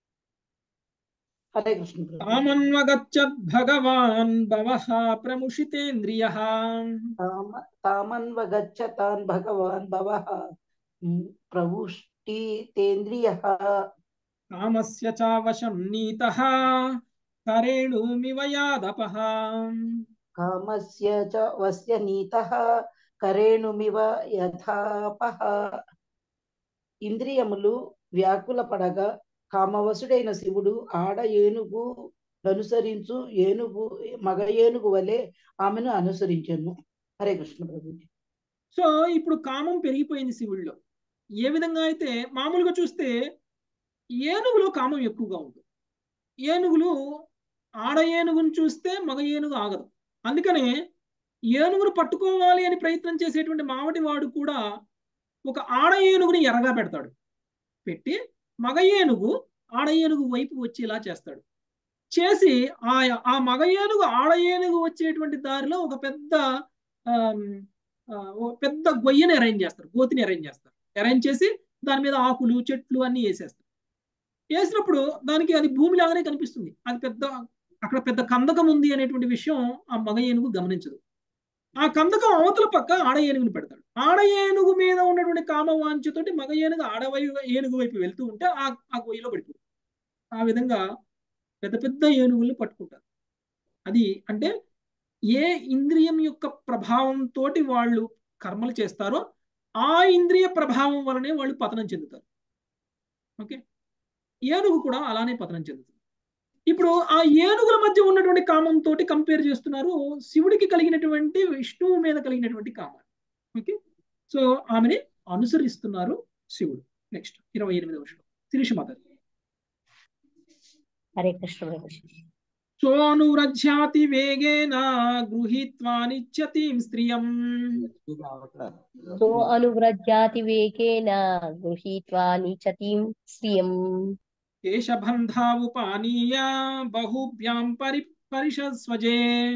హరే కృష్ణ ప్రభు. తామన్వగచ్చద్ భగవాన్ భవః ప్రముషితేంద్రియ తామ- తామన్వగచ్చ తాన్ భగవాన్ భవః ప్రవుష్టితేంద్రియ కామస్య చావశం నీతః కరేణుమివ యాదపః కామస్య చ వస్య నీతః కరేణుమివ యథాపః ఇంద్రియములు వ్యాకుల పడగా కామవశుడైన శివుడు ఆడ ఏనుగు అనుసరించు ఏనుగు మగ ఏనుగు వలె ఆమెను అనుసరించను హరే కృష్ణ ప్రభు సో ఇప్పుడు కామం పెరిగిపోయింది శివుడిలో ఏ విధంగా అయితే మామూలుగా చూస్తే ఏనుగులో కామం ఎక్కువగా ఉంటుంది ఏనుగులు ఆడ ఏనుగును చూస్తే మగ ఏనుగు ఆగదు అందుకనే ఏనుగును పట్టుకోవాలి అని ప్రయత్నం చేసేటువంటి మావటి వాడు కూడా ఒక ఆడ ఏనుగుని ఎరగా పెడతాడు పెట్టి మగ ఏనుగు ఆడ ఏనుగు వైపు వచ్చేలా చేస్తాడు చేసి ఆ ఆ మగ ఏనుగు ఆడ ఏనుగు వచ్చేటువంటి దారిలో ఒక పెద్ద ఆమ్, ఆ, ఒక పెద్ద గొయ్యని అరేంజ్ చేస్తారు గోతిని అరేంజ్ చేస్తారు అరేంజ్ చేసి దాని మీద ఆకులు చెట్లు అన్ని వేసేస్తారు వేసినప్పుడు దానికి అది భూమి లాగానే కనిపిస్తుంది అది పెద్ద అక్కడ పెద్ద కందకం ఉంది అనేటువంటి విషయం ఆ మగ ఏనుగు గమనించదు ఆ కందకం అవతల పక్క ఆడ ఏనుగుని పెడతాడు ఆడ ఏనుగు మీద ఉన్నటువంటి కామవాంఛతోటి మగ ఏనుగు ఆడ వై- ఏనుగు వైపు వెళ్తూ ఉంటే ఆ ఆ గొయ్యిలో పడిపోతుంది ఆ విధంగా పెద్ద పెద్ద ఏనుగుల్ని పట్టుకుంటారు అది అంటే ఏ ఇంద్రియం యొక్క ప్రభావంతో వాళ్ళు కర్మలు చేస్తారో ఆ ఇంద్రియ ప్రభావం వలనే వాళ్ళు పతనం చెందుతారు ఓకే ఏనుగు కూడా అలానే పతనం చెందుతుంది ఇప్పుడు ఆ ఏనుగుల మధ్య ఉన్నటువంటి కామంతో కంపేర్ చేస్తున్నారు శివుడికి కలిగినటువంటి విష్ణువు మీద కలిగినటువంటి కామాన్ని ఓకే సో ఆమెని అనుసరిస్తున్నారు శివుడు నెక్స్ట్ ఇరవై ఎనిమిదవ శ్లోకం శిరీష మాత హరే కృష్ణ ప్రభుజీ సోనువ్రజ్యాతి వేగేన గృహీత్వా నిత్యతీం స్త్రియం సో అనువ్రజాతి వేగేన గృహీత్వా నిచతిం శ్రియం కేశబంధావుపానీయ బహుభ్యాం పరి పరిషస్వజే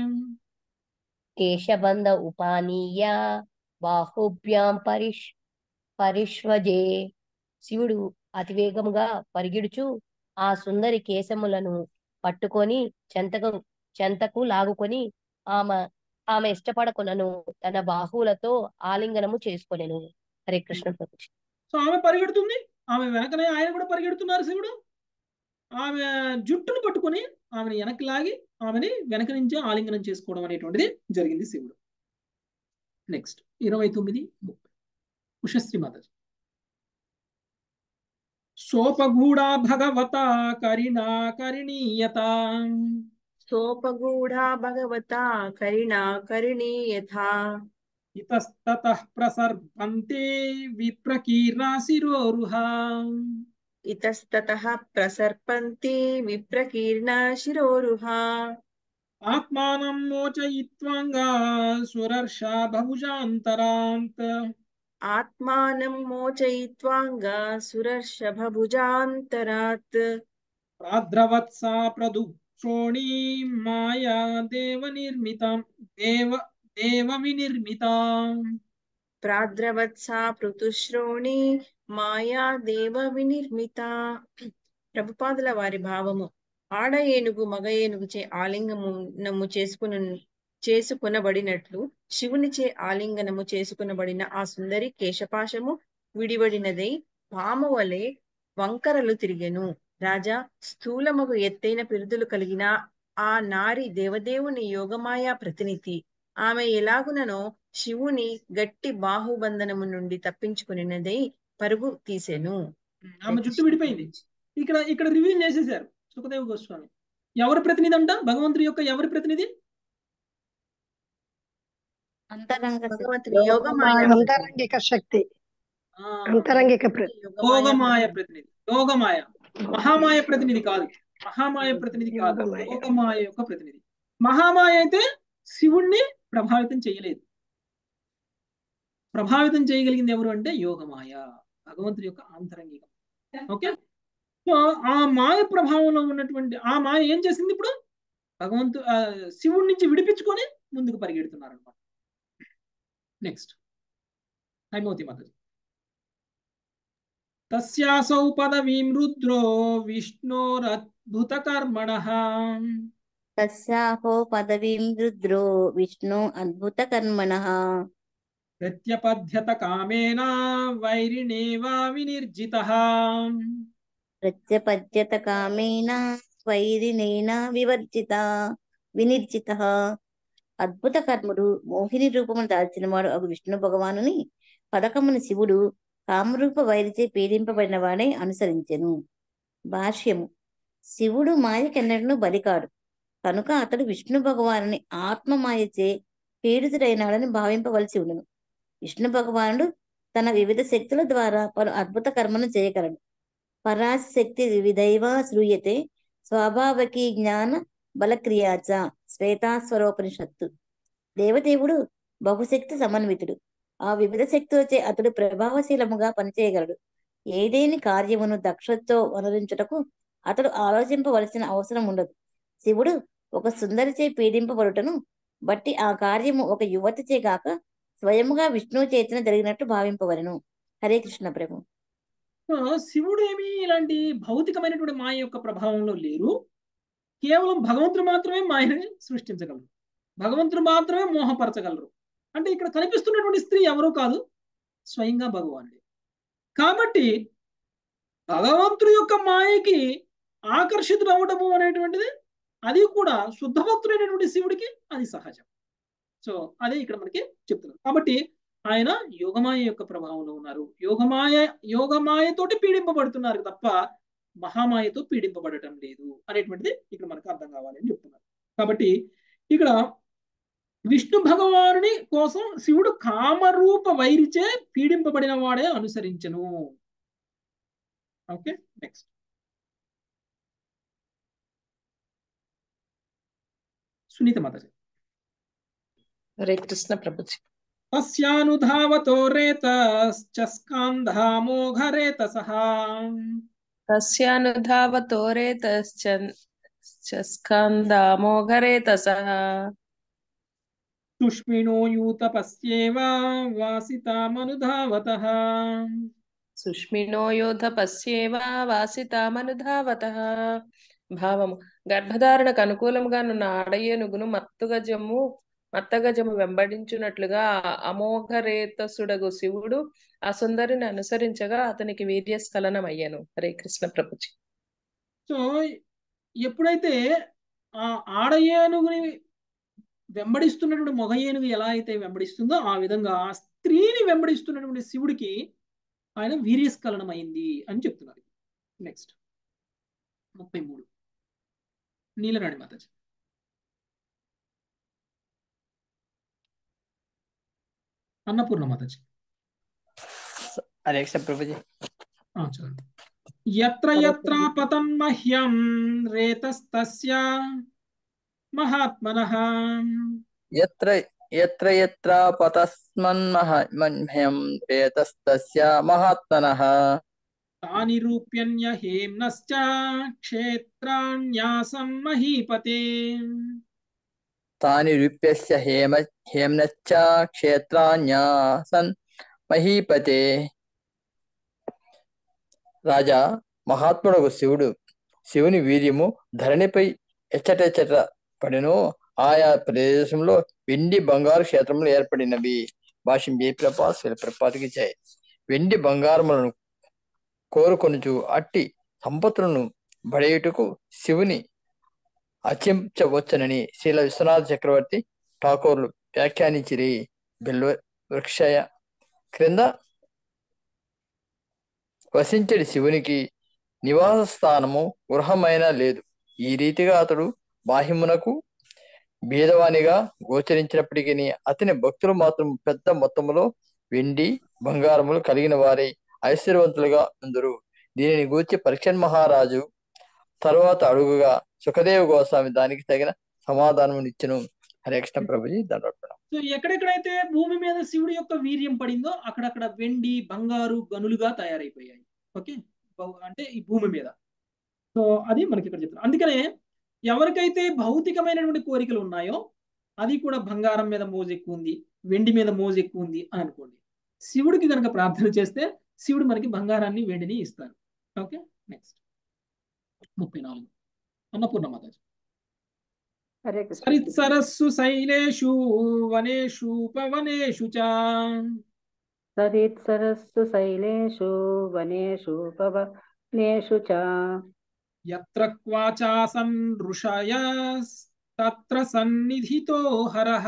కేశబంధ ఉపానీయ బాహుభ్యాం పరిష్ పరిష్వజే శివుడు అతివేగముగా పరిగెడుచు ఆ సుందరి కేశములను పట్టుకొని చెంతకు చెంతకు లాగుకొని ఆమె ఆమె ఇష్టపడకునను తన బాహువులతో ఆలింగనము చేసుకొనెను హరే కృష్ణ ప్రభుజీ సో ఆమె పరిగెడుతుంది ఆమె వెనకనే ఆయన కూడా పరిగెడుతున్నారు శివుడు ఆమె జుట్టును పట్టుకొని ఆమెను వెనక్కి లాగి ఆమెని వెనక నుంచే ఆలింగనం చేసుకోవడం అనేటువంటిది జరిగింది శివుడు నెక్స్ట్ ఇరవై తొమ్మిది ముప్పై ఉషశ్రీ మాతాజీ సోపగూఢా భగవత కరిణా కరిణీయత సోపగూఢా భగవతా కరిణా కరిణీయథా ఇతస్తతః ప్రసర్పంతే విప్రకీర్ణా శిరోరుహా ఇతస్తతః ప్రసర్పంతి విప్రకీర్ణా శిరోరుహా ఆత్మానం మోచయిత్వాంగా సురర్షా బహుజాంతరాంత్ ఆత్మానం మోచయిత్వాంగా సురర్షభభుజాంతరాత్ ప్రాద్రవత్సా ప్రదుక్షోణీ మాయా దేవ నిర్మితాం దేవ దేవ వినిర్మితాం ప్రాద్రవత్సా పృతుశ్రోణి మాయా దేవ వినిర్మిత ప్రభుపాదుల వారి భావము ఆడ ఏనుగు మగ ఏనుగుచే ఆలింగనము చేసుకుని చేసుకునబడినట్లు శివునిచే ఆలింగనము చేసుకునబడిన ఆ సుందరి కేశపాశము విడివడినదై పాము వలె వంకరలు తిరిగెను రాజా స్థూలమగు ఎత్తైన పిరుదులు కలిగిన ఆ నారి దేవదేవుని యోగమాయా ప్రతినిధి ఆమె ఎలాగుననో శివుని గట్టి బాహుబంధనము నుండి తప్పించుకునినదై పరుగు తీసెను ఆమె జుట్టు విడిపోయింది ఇక్కడ ఇక్కడ రివీల్ చేసేసారు సుఖదేవ గోస్వామి ఎవరి ప్రతినిధి అంట భగవంతుడి యొక్క ఎవరి ప్రతినిధి భగవంతుని యోగమాయ అంతరంగిక శక్తి ఆ, అంతరంగిక ప్ర- యోగమాయ ప్రతినిధి యోగమాయ మహామాయ ప్రతినిధి కాదు మహామాయ ప్రతినిధి కాదు యోగమాయ యొక్క ప్రతినిధి మహామాయ అయితే శివుణ్ణి ప్రభావితం చేయలేదు ప్రభావితం చేయగలిగింది ఎవరు అంటే యోగమాయ భగవంతుడి యొక్క ఆంతరంగికం ఓకే సో ఆ మాయ ప్రభావంలో ఉన్నటువంటి ఆ మాయ ఏం చేసింది ఇప్పుడు భగవంతు ఆ, శివుడి నుంచి విడిపించుకొని ముందుకు పరిగెడుతున్నారు అనమాట నెక్స్ట్ హైమవతి మాతాజీ తస్యాసౌ పదవీం రుద్రో విష్ణోరద్భుతకర్మణః తస్యాహో పదవీం రుద్రో విష్ణు అద్భుత కర్మణః ప్రత్యపద్యత కామేన వైరిణేవా వినిర్జితః ప్రత్యపద్యత కామేన వైరినైన వివర్జిత వినిర్జిత అద్భుత కర్ముడు మోహిని రూపమును దాల్చినవాడు అగు విష్ణు భగవానుని పథకమును శివుడు కామరూప వైరిచే పీడింపబడిన వాడే అనుసరించెను భాష్యము శివుడు మాయకెన్నడను బలికాడు కనుక అతడు విష్ణు భగవానుని ఆత్మమాయచే పీడితుడైనాడని భావింపవలసి ఉండును విష్ణు భగవానుడు తన వివిధ శక్తుల ద్వారా పలు అద్భుత కర్మను చేయగలడు పరాశ శక్తి వివిధైవ శ్రూయతే స్వాభావికీ జ్ఞాన బలక్రియాచ శ్వేతాస్వరోపనిషత్తు దేవదేవుడు బహుశక్తి సమన్వితుడు ఆ వివిధ శక్తులచే అతడు ప్రభావశీలముగా పనిచేయగలడు ఏదేని కార్యమును దక్షతో వనరించుటకు అతడు ఆలోచింపవలసిన అవసరం ఉండదు శివుడు ఒక సుందరిచే పీడింపబడుటను బట్టి ఆ కార్యము ఒక యువతిచే గాక స్వయముగా విష్ణువు చేతన జరిగినట్టు భావింపవలను హరే కృష్ణ ప్రభు సో శివుడు ఏమి ఇలాంటి భౌతికమైనటువంటి మాయ యొక్క ప్రభావంలో లేరు కేవలం భగవంతుడు మాత్రమే మాయని సృష్టించగలరు భగవంతుడు మాత్రమే మోహపరచగలరు అంటే ఇక్కడ కనిపిస్తున్నటువంటి స్త్రీ ఎవరూ కాదు స్వయంగా భగవానుడే కాబట్టి భగవంతుడి యొక్క మాయకి ఆకర్షితుడు అవడము అనేటువంటిది అది కూడా శుద్ధ భక్తుడైనటువంటి శివుడికి అది సహజం సో అదే ఇక్కడ మనకి చెప్తున్నారు కాబట్టి ఆయన యోగమాయ యొక్క ప్రభావంలో ఉన్నారు యోగమాయ యోగమాయతోటి పీడింపబడుతున్నారు తప్ప మహామాయతో పీడింపబడటం లేదు అనేటువంటిది ఇక్కడ మనకు అర్థం కావాలని చెప్తున్నారు కాబట్టి ఇక్కడ విష్ణు భగవానుని కోసం శివుడు కామరూప వైరిచే పీడింపబడిన వాడే అనుసరించను ఓకే నెక్స్ట్ సునీత మాతాజీ హరే కృష్ణ ప్రభుజీ తస్యానుధావతో రేతశ్చ స్కాంధామోఘరేతసః తస్యానుధావతో రేతశ్చ స్కందామోఘరేతసః సుష్మిణో యూతపస్యేవ వాసితామనుధావతః సుష్మినో యోధ పశ్యేవ వాసితామనుధావతః భావము గర్భధారణకు అనుకూలంగానున్న ఆడయేనుగును మత్తుగజము మత్తగజము వెంబడించున్నట్లుగా అమోఘరేతసుడగు శివుడు ఆ సుందరిని అనుసరించగా అతనికి వీర్యస్ఖలనమయ్యను హరే కృష్ణ ప్రభుజీ సో ఎప్పుడైతే ఆ ఆడ ఏనుగుని వెంబడిస్తున్నటువంటి మగ ఏనుగు ఎలా అయితే వెంబడిస్తుందో ఆ విధంగా ఆ స్త్రీని వెంబడిస్తున్నటువంటి శివుడికి ఆయన వీర్యస్ఖలనం అయింది అని చెప్తున్నారు నెక్స్ట్ ముప్పై మూడు నీలరాణి మాతాజీ అన్నపూర్ణ మాతాజీ హరే కృష్ణ ప్రభుజీ ఆ, చదవండి ఎత్ర ఎత్ర పతం మహ్యం రేతస్తస్య మహాత్మనః యత్ర యత్ర యత్ర పతస్మన్మహ్యం రేతస్తస్య మహాత్మనః తాని రూప్యన్య హేమ్నశ్చ క్షేత్రాణ్యాసం మహీపతే తాని రూప్యస్య హేమ హేమ్నశ్చ క్షేత్రాన్యాసన్ మహీపతే రాజా మహాత్ముడకు శివుడు శివుని వీర్యము ధరణిపై ఎచ్చటెచ్చట పడినో ఆయా ప్రదేశంలో వెండి బంగారు క్షేత్రములు ఏర్పడినవి భాష్యం జయప్రపా శిలప్రపాతికి జయ వెండి బంగారములను కోరుకొనుచు అట్టి సంపత్తులను బడేయుటకు శివుని అర్చించవచ్చునని శీల విశ్వనాథ చక్రవర్తి ఠాకూర్లు వ్యాఖ్యానించిరి బిల్వ వృక్షయ క్రింద వసించడి శివునికి నివాస స్థానము గృహమైన లేదు ఈ రీతిగా అతడు బాహ్యమునకు బీదవానిగా గోచరించినప్పటికీ అతని భక్తులు మాత్రం పెద్ద మొత్తములో వెండి బంగారములు కలిగిన వారై ఐశ్వర్యవంతులుగా ఉందరు దీనిని గూర్చి పరీక్షన్ మహారాజు తరువాత అడుగుగా సుఖదేవ గోస్వామి దానికి తగిన సమాధానం ఇచ్చును హరే కృష్ణ ప్రభుజీ దండోత్పడం సో ఎక్కడెక్కడైతే భూమి మీద శివుడి యొక్క వీర్యం పడిందో అక్కడక్కడ వెండి బంగారు గనులుగా తయారైపోయాయి ఓకే బహు- అంటే ఈ భూమి మీద సో అది మనకి ఇక్కడ చెప్తారు అందుకనే ఎవరికైతే భౌతికమైనటువంటి కోరికలు ఉన్నాయో అది కూడా బంగారం మీద మోజు ఎక్కువ ఉంది వెండి మీద మోజు ఎక్కువ ఉంది అని అనుకోండి శివుడికి కనుక ప్రార్థన చేస్తే శివుడు మనకి బంగారాన్ని వెండిని ఇస్తారు ఓకే నెక్స్ట్ ముప్పై నాలుగు అన్నపూర్ణ మాతాజీ హరే కృష్ణ సరిత్సరస్సు శైలేషు వనేషు పవనేషు చ సరిత్సరస్సు శైలేషు వనేషు పవ రత్నేషు చ యత్ర క్వాచాసన్ ఋషయస్తత్ర సన్నిధితో హరః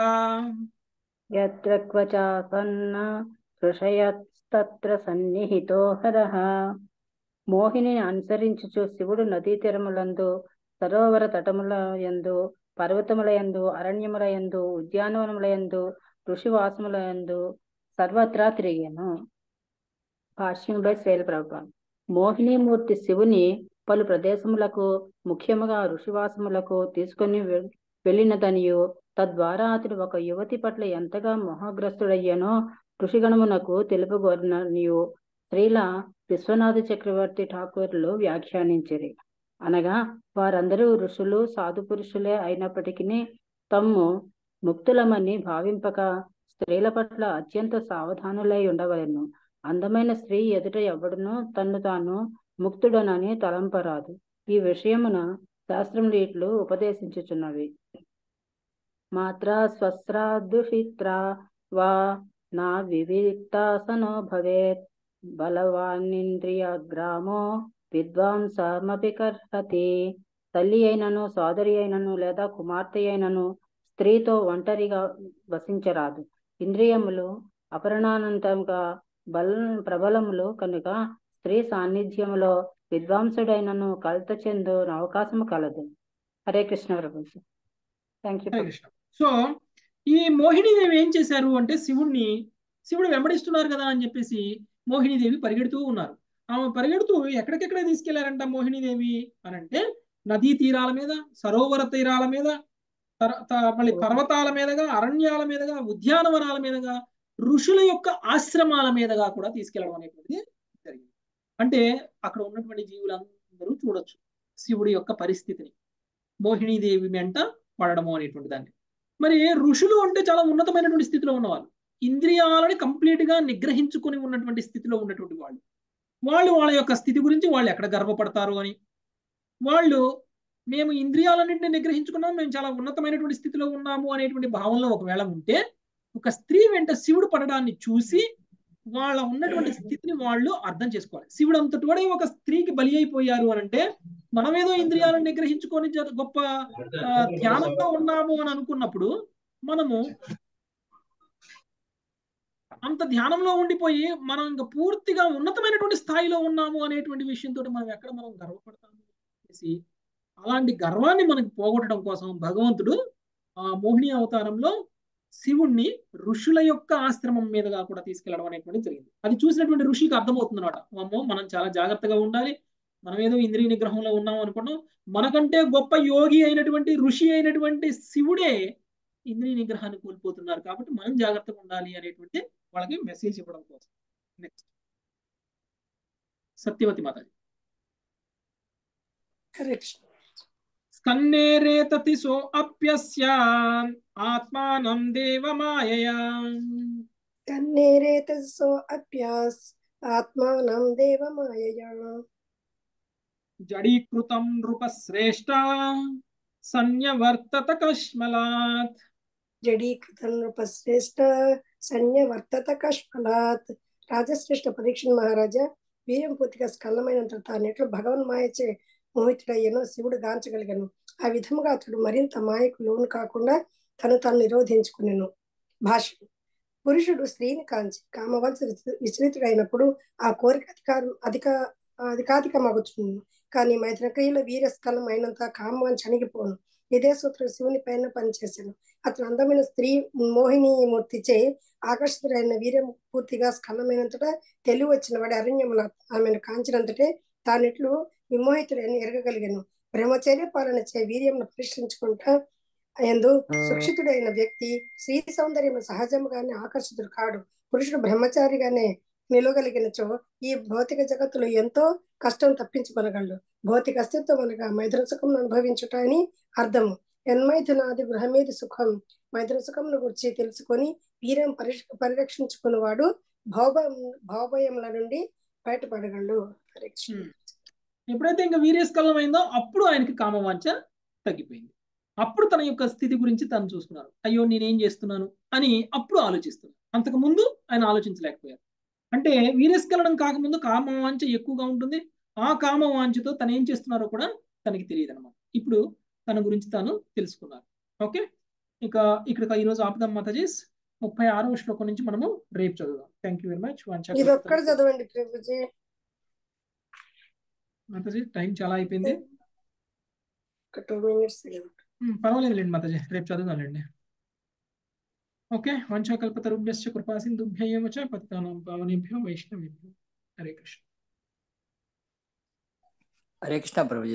యత్ర క్వచాసన్న ఋషయస్తత్ర సన్నిహితో హరః మోహినిని అనుసరించుచు శివుడు నదీ తీరములందు సరోవర తటముల యందు పర్వతముల యందు అరణ్యముల యందు ఉద్యానవనముల యందు ఋషివాసముల యందు సర్వత్రా తిరిగాను భాష్యం బై శైల ప్రభా మోహినీమూర్తి శివుని పలు ప్రదేశములకు ముఖ్యముగా ఋషివాసములకు తీసుకొని వె- వెళ్ళినదనియు తద్వారా అతడు ఒక యువతి పట్ల ఎంతగా మోహగ్రస్తుడయ్యానో ఋషిగణమునకు తెలుపగోరిననియు శ్రీల విశ్వనాథ చక్రవర్తి ఠాకూర్లు వ్యాఖ్యానించిరి అనగా వారందరూ ఋషులు సాధు పురుషులే అయినప్పటికీ తమ్ము ముక్తులమని భావింపక స్త్రీల పట్ల అత్యంత సావధానులై ఉండవలెను అందమైన స్త్రీ ఎదుట ఎవడునూ తన్ను తాను ముక్తుడనని తలంపరాదు ఈ విషయమున శాస్త్రములు ఇట్లు ఉపదేశించుచున్నవి మాత్ర స్వస్రాదుషిత్రా వా నా వివిక్తాసనో భవేత్ బలవానింద్రియ గ్రామో విద్వాంసమపి కర్హతి తల్లి అయినను సోదరి అయినను లేదా కుమార్తె అయినను స్త్రీతో ఒంటరిగా వసించరాదు ఇంద్రియములు అపరణానంతంగా బల ప్రబలములు కనుక స్త్రీ సాన్నిధ్యములో విద్వాంసుడైనను కలత చెందు అవకాశము కలదు హరే కృష్ణ ప్రభు thank you Hare Krishna so ఈ మోహినీదేవి ఏం చేశారు అంటే శివుణ్ణి శివుడు వెంబడిస్తున్నారు కదా అని చెప్పేసి మోహినీదేవి పరిగెడుతూ ఉన్నారు ఆమె పరిగెడుతూ ఎక్కడికెక్కడ తీసుకెళ్లారంట మోహినీదేవి అని అంటే నదీ తీరాల మీద సరోవర తీరాల మీద తర- త- మళ్ళీ పర్వతాల మీదగా అరణ్యాల మీదగా ఉద్యానవనాల మీదగా ఋషుల యొక్క ఆశ్రమాల మీదగా కూడా తీసుకెళ్లడం అనేటువంటిది జరిగింది అంటే అక్కడ ఉన్నటువంటి జీవులందరూ చూడొచ్చు శివుడి యొక్క పరిస్థితిని మోహినీదేవి వెంట పడడము అనేటువంటి దాన్ని మరి ఋషులు అంటే చాలా ఉన్నతమైనటువంటి స్థితిలో ఉన్నవాళ్ళు ఇంద్రియాలని కంప్లీట్ గా నిగ్రహించుకొని ఉన్నటువంటి స్థితిలో ఉన్నటువంటి వాళ్ళు వాళ్ళు వాళ్ళ యొక్క స్థితి గురించి వాళ్ళు ఎక్కడ గర్వపడతారు అని వాళ్ళు మేము ఇంద్రియాలన్నింటినీ నిగ్రహించుకున్నాం మేము చాలా ఉన్నతమైనటువంటి స్థితిలో ఉన్నాము అనేటువంటి భావనలో ఒకవేళ ఉంటే ఒక స్త్రీ వెంట శివుడు పడడాన్ని చూసి వాళ్ళ ఉన్నటువంటి స్థితిని వాళ్ళు అర్థం చేసుకోవాలి శివుడు అంతటి వాడే ఒక స్త్రీకి బలి అయిపోయారు అని అంటే మనమేదో ఇంద్రియాలను నిగ్రహించుకొని జర- గొప్ప ఆ, ధ్యానంలో ఉన్నాము అని అనుకున్నప్పుడు మనము అంత ధ్యానంలో ఉండిపోయి మనం ఇంకా పూర్తిగా ఉన్నతమైనటువంటి స్థాయిలో ఉన్నాము అనేటువంటి విషయంతో మనం ఎక్కడ మనం గర్వపడతాము అనేసి అలాంటి గర్వాన్ని మనకి పోగొట్టడం కోసం భగవంతుడు ఆ మోహిని అవతారంలో శివుణ్ణి ఋషుల యొక్క ఆశ్రమం మీదుగా కూడా తీసుకెళ్లడం అనేటువంటి జరిగింది అది చూసినటువంటి ఋషికి అర్థమవుతుంది అనమాట అమ్మో మనం చాలా జాగ్రత్తగా ఉండాలి మనం ఏదో ఇంద్రియ నిగ్రహంలో ఉన్నాం అనుకున్నాం మనకంటే గొప్ప యోగి అయినటువంటి ఋషి అయినటువంటి శివుడే ఇంద్రియ నిగ్రహాన్ని కోల్పోతున్నారు కాబట్టి మనం జాగ్రత్తగా ఉండాలి అనేటువంటి వాళ్ళకి మెసేజ్ ఇవ్వడం కోసం నెక్స్ట్ సత్యవతి మాతాజీ స్కన్నే రేతతి సో అప్యస్య ఆత్మానం దేవమాయయా కన్నేరేతసో అభ్యాస్ ఆత్మానం దేవమాయయా జడీకృతం నృపశ్రేష్ట సన్యవర్తత కష్మలాత్ జడీకృతం నృపశ్రేష్ట సన్యవర్తత కష్మలాత్ రాజశ్రేష్ఠ పరీక్ష మహారాజా వీర్యం పూర్తిగా స్కలమైనంత తానెట్లు భగవన్ మాయచే మోహితుడయ్యను శివుడు గాంచగలిగాను ఆ విధముగా అతడు మరింత మాయకు లోను కాకుండా తను తాను నిరోధించుకునేను భాషను పురుషుడు స్త్రీని కాంచి కామవంశ విచలితుడైనప్పుడు ఆ కోరిక అధికారం అధిక అధికాధికమగుతుంది కానీ మైత్రక్రియల వీరస్కలం అయినంత కామవాంఛ అణిగిపోను ఇదే సూత్రం శివుని పైన పనిచేశాను అతను అందమైన స్త్రీ మోహిని మూర్తిచే ఆకర్షితుడైన వీర్యం పూర్తిగా స్ఖలమైనంతటా తెలివి వచ్చిన వాడి అరణ్యమున ఆమెను కాంచినంతటే తానెట్లు విమోహితుడని ఎరగగలిగాను బ్రహ్మచర్య పాలన చే వీర్యంను పరిష్కరించుకుంటా ఎందు సుక్షితుడైన వ్యక్తి స్త్రీ సౌందర్యం సహజముగానే ఆకర్షితుడు కాడు పురుషుడు బ్రహ్మచారిగానే నిలవగలిగినచో ఈ భౌతిక జగత్తులో ఎంతో కష్టం తప్పించుకొనగలడు భౌతిక అస్తిత్వం అనగా మైథున సుఖం అనుభవించుట అని అర్థము ఎన్మైథునాది గృహమీది సుఖం మైథున సుఖమును గురించి తెలుసుకొని వీరం పరి పరిరక్షించుకున్నవాడు భౌభ భావభయముల నుండి బయటపడగలడు హరే కృష్ణ ఎప్పుడైతే ఇంకా వీర్యస్కలం అయిందో అప్పుడు ఆయనకి కామవాంఛ తగ్గిపోయింది అప్పుడు తన యొక్క స్థితి గురించి తను చూసుకున్నారు అయ్యో నేనేం చేస్తున్నాను అని అప్పుడు ఆలోచిస్తున్నారు అంతకు ముందు ఆయన ఆలోచించలేకపోయారు అంటే వీర్యస్కలనం కాకముందు కామవాంఛ ఎక్కువగా ఉంటుంది ఆ కామ వాంఛతో తను ఏం చేస్తున్నారో కూడా తనకి తెలియదు అనమాట ఇప్పుడు తన గురించి తాను తెలుసుకున్నారు ఓకే ఇక ఇక్కడ ఈరోజు ఆపుదాం మాతాజీస్ ముప్పై ఆరవ శ్లోకం నుంచి మనము రేపు చదువుదాం థ్యాంక్ యూ వెరీ మచ్ ఇది ఒక్కడ చదవండి ప్రభుజీ మాతాజీ టైం చాలా అయిపోయింది ఒక టూ మినిట్స్ ఉమ్, పర్వాలేదులేండి మాతాజీ రేపు చదువుదాంలేండి ఓకే వంశాకల్పతరుభ్యశ్చ కృపా సింధుభ్య ఏమ చ పతితానాం పావనేభ్యో వైష్ణవేభ్యో హరే కృష్ణ హరే కృష్ణ ప్రభుజీ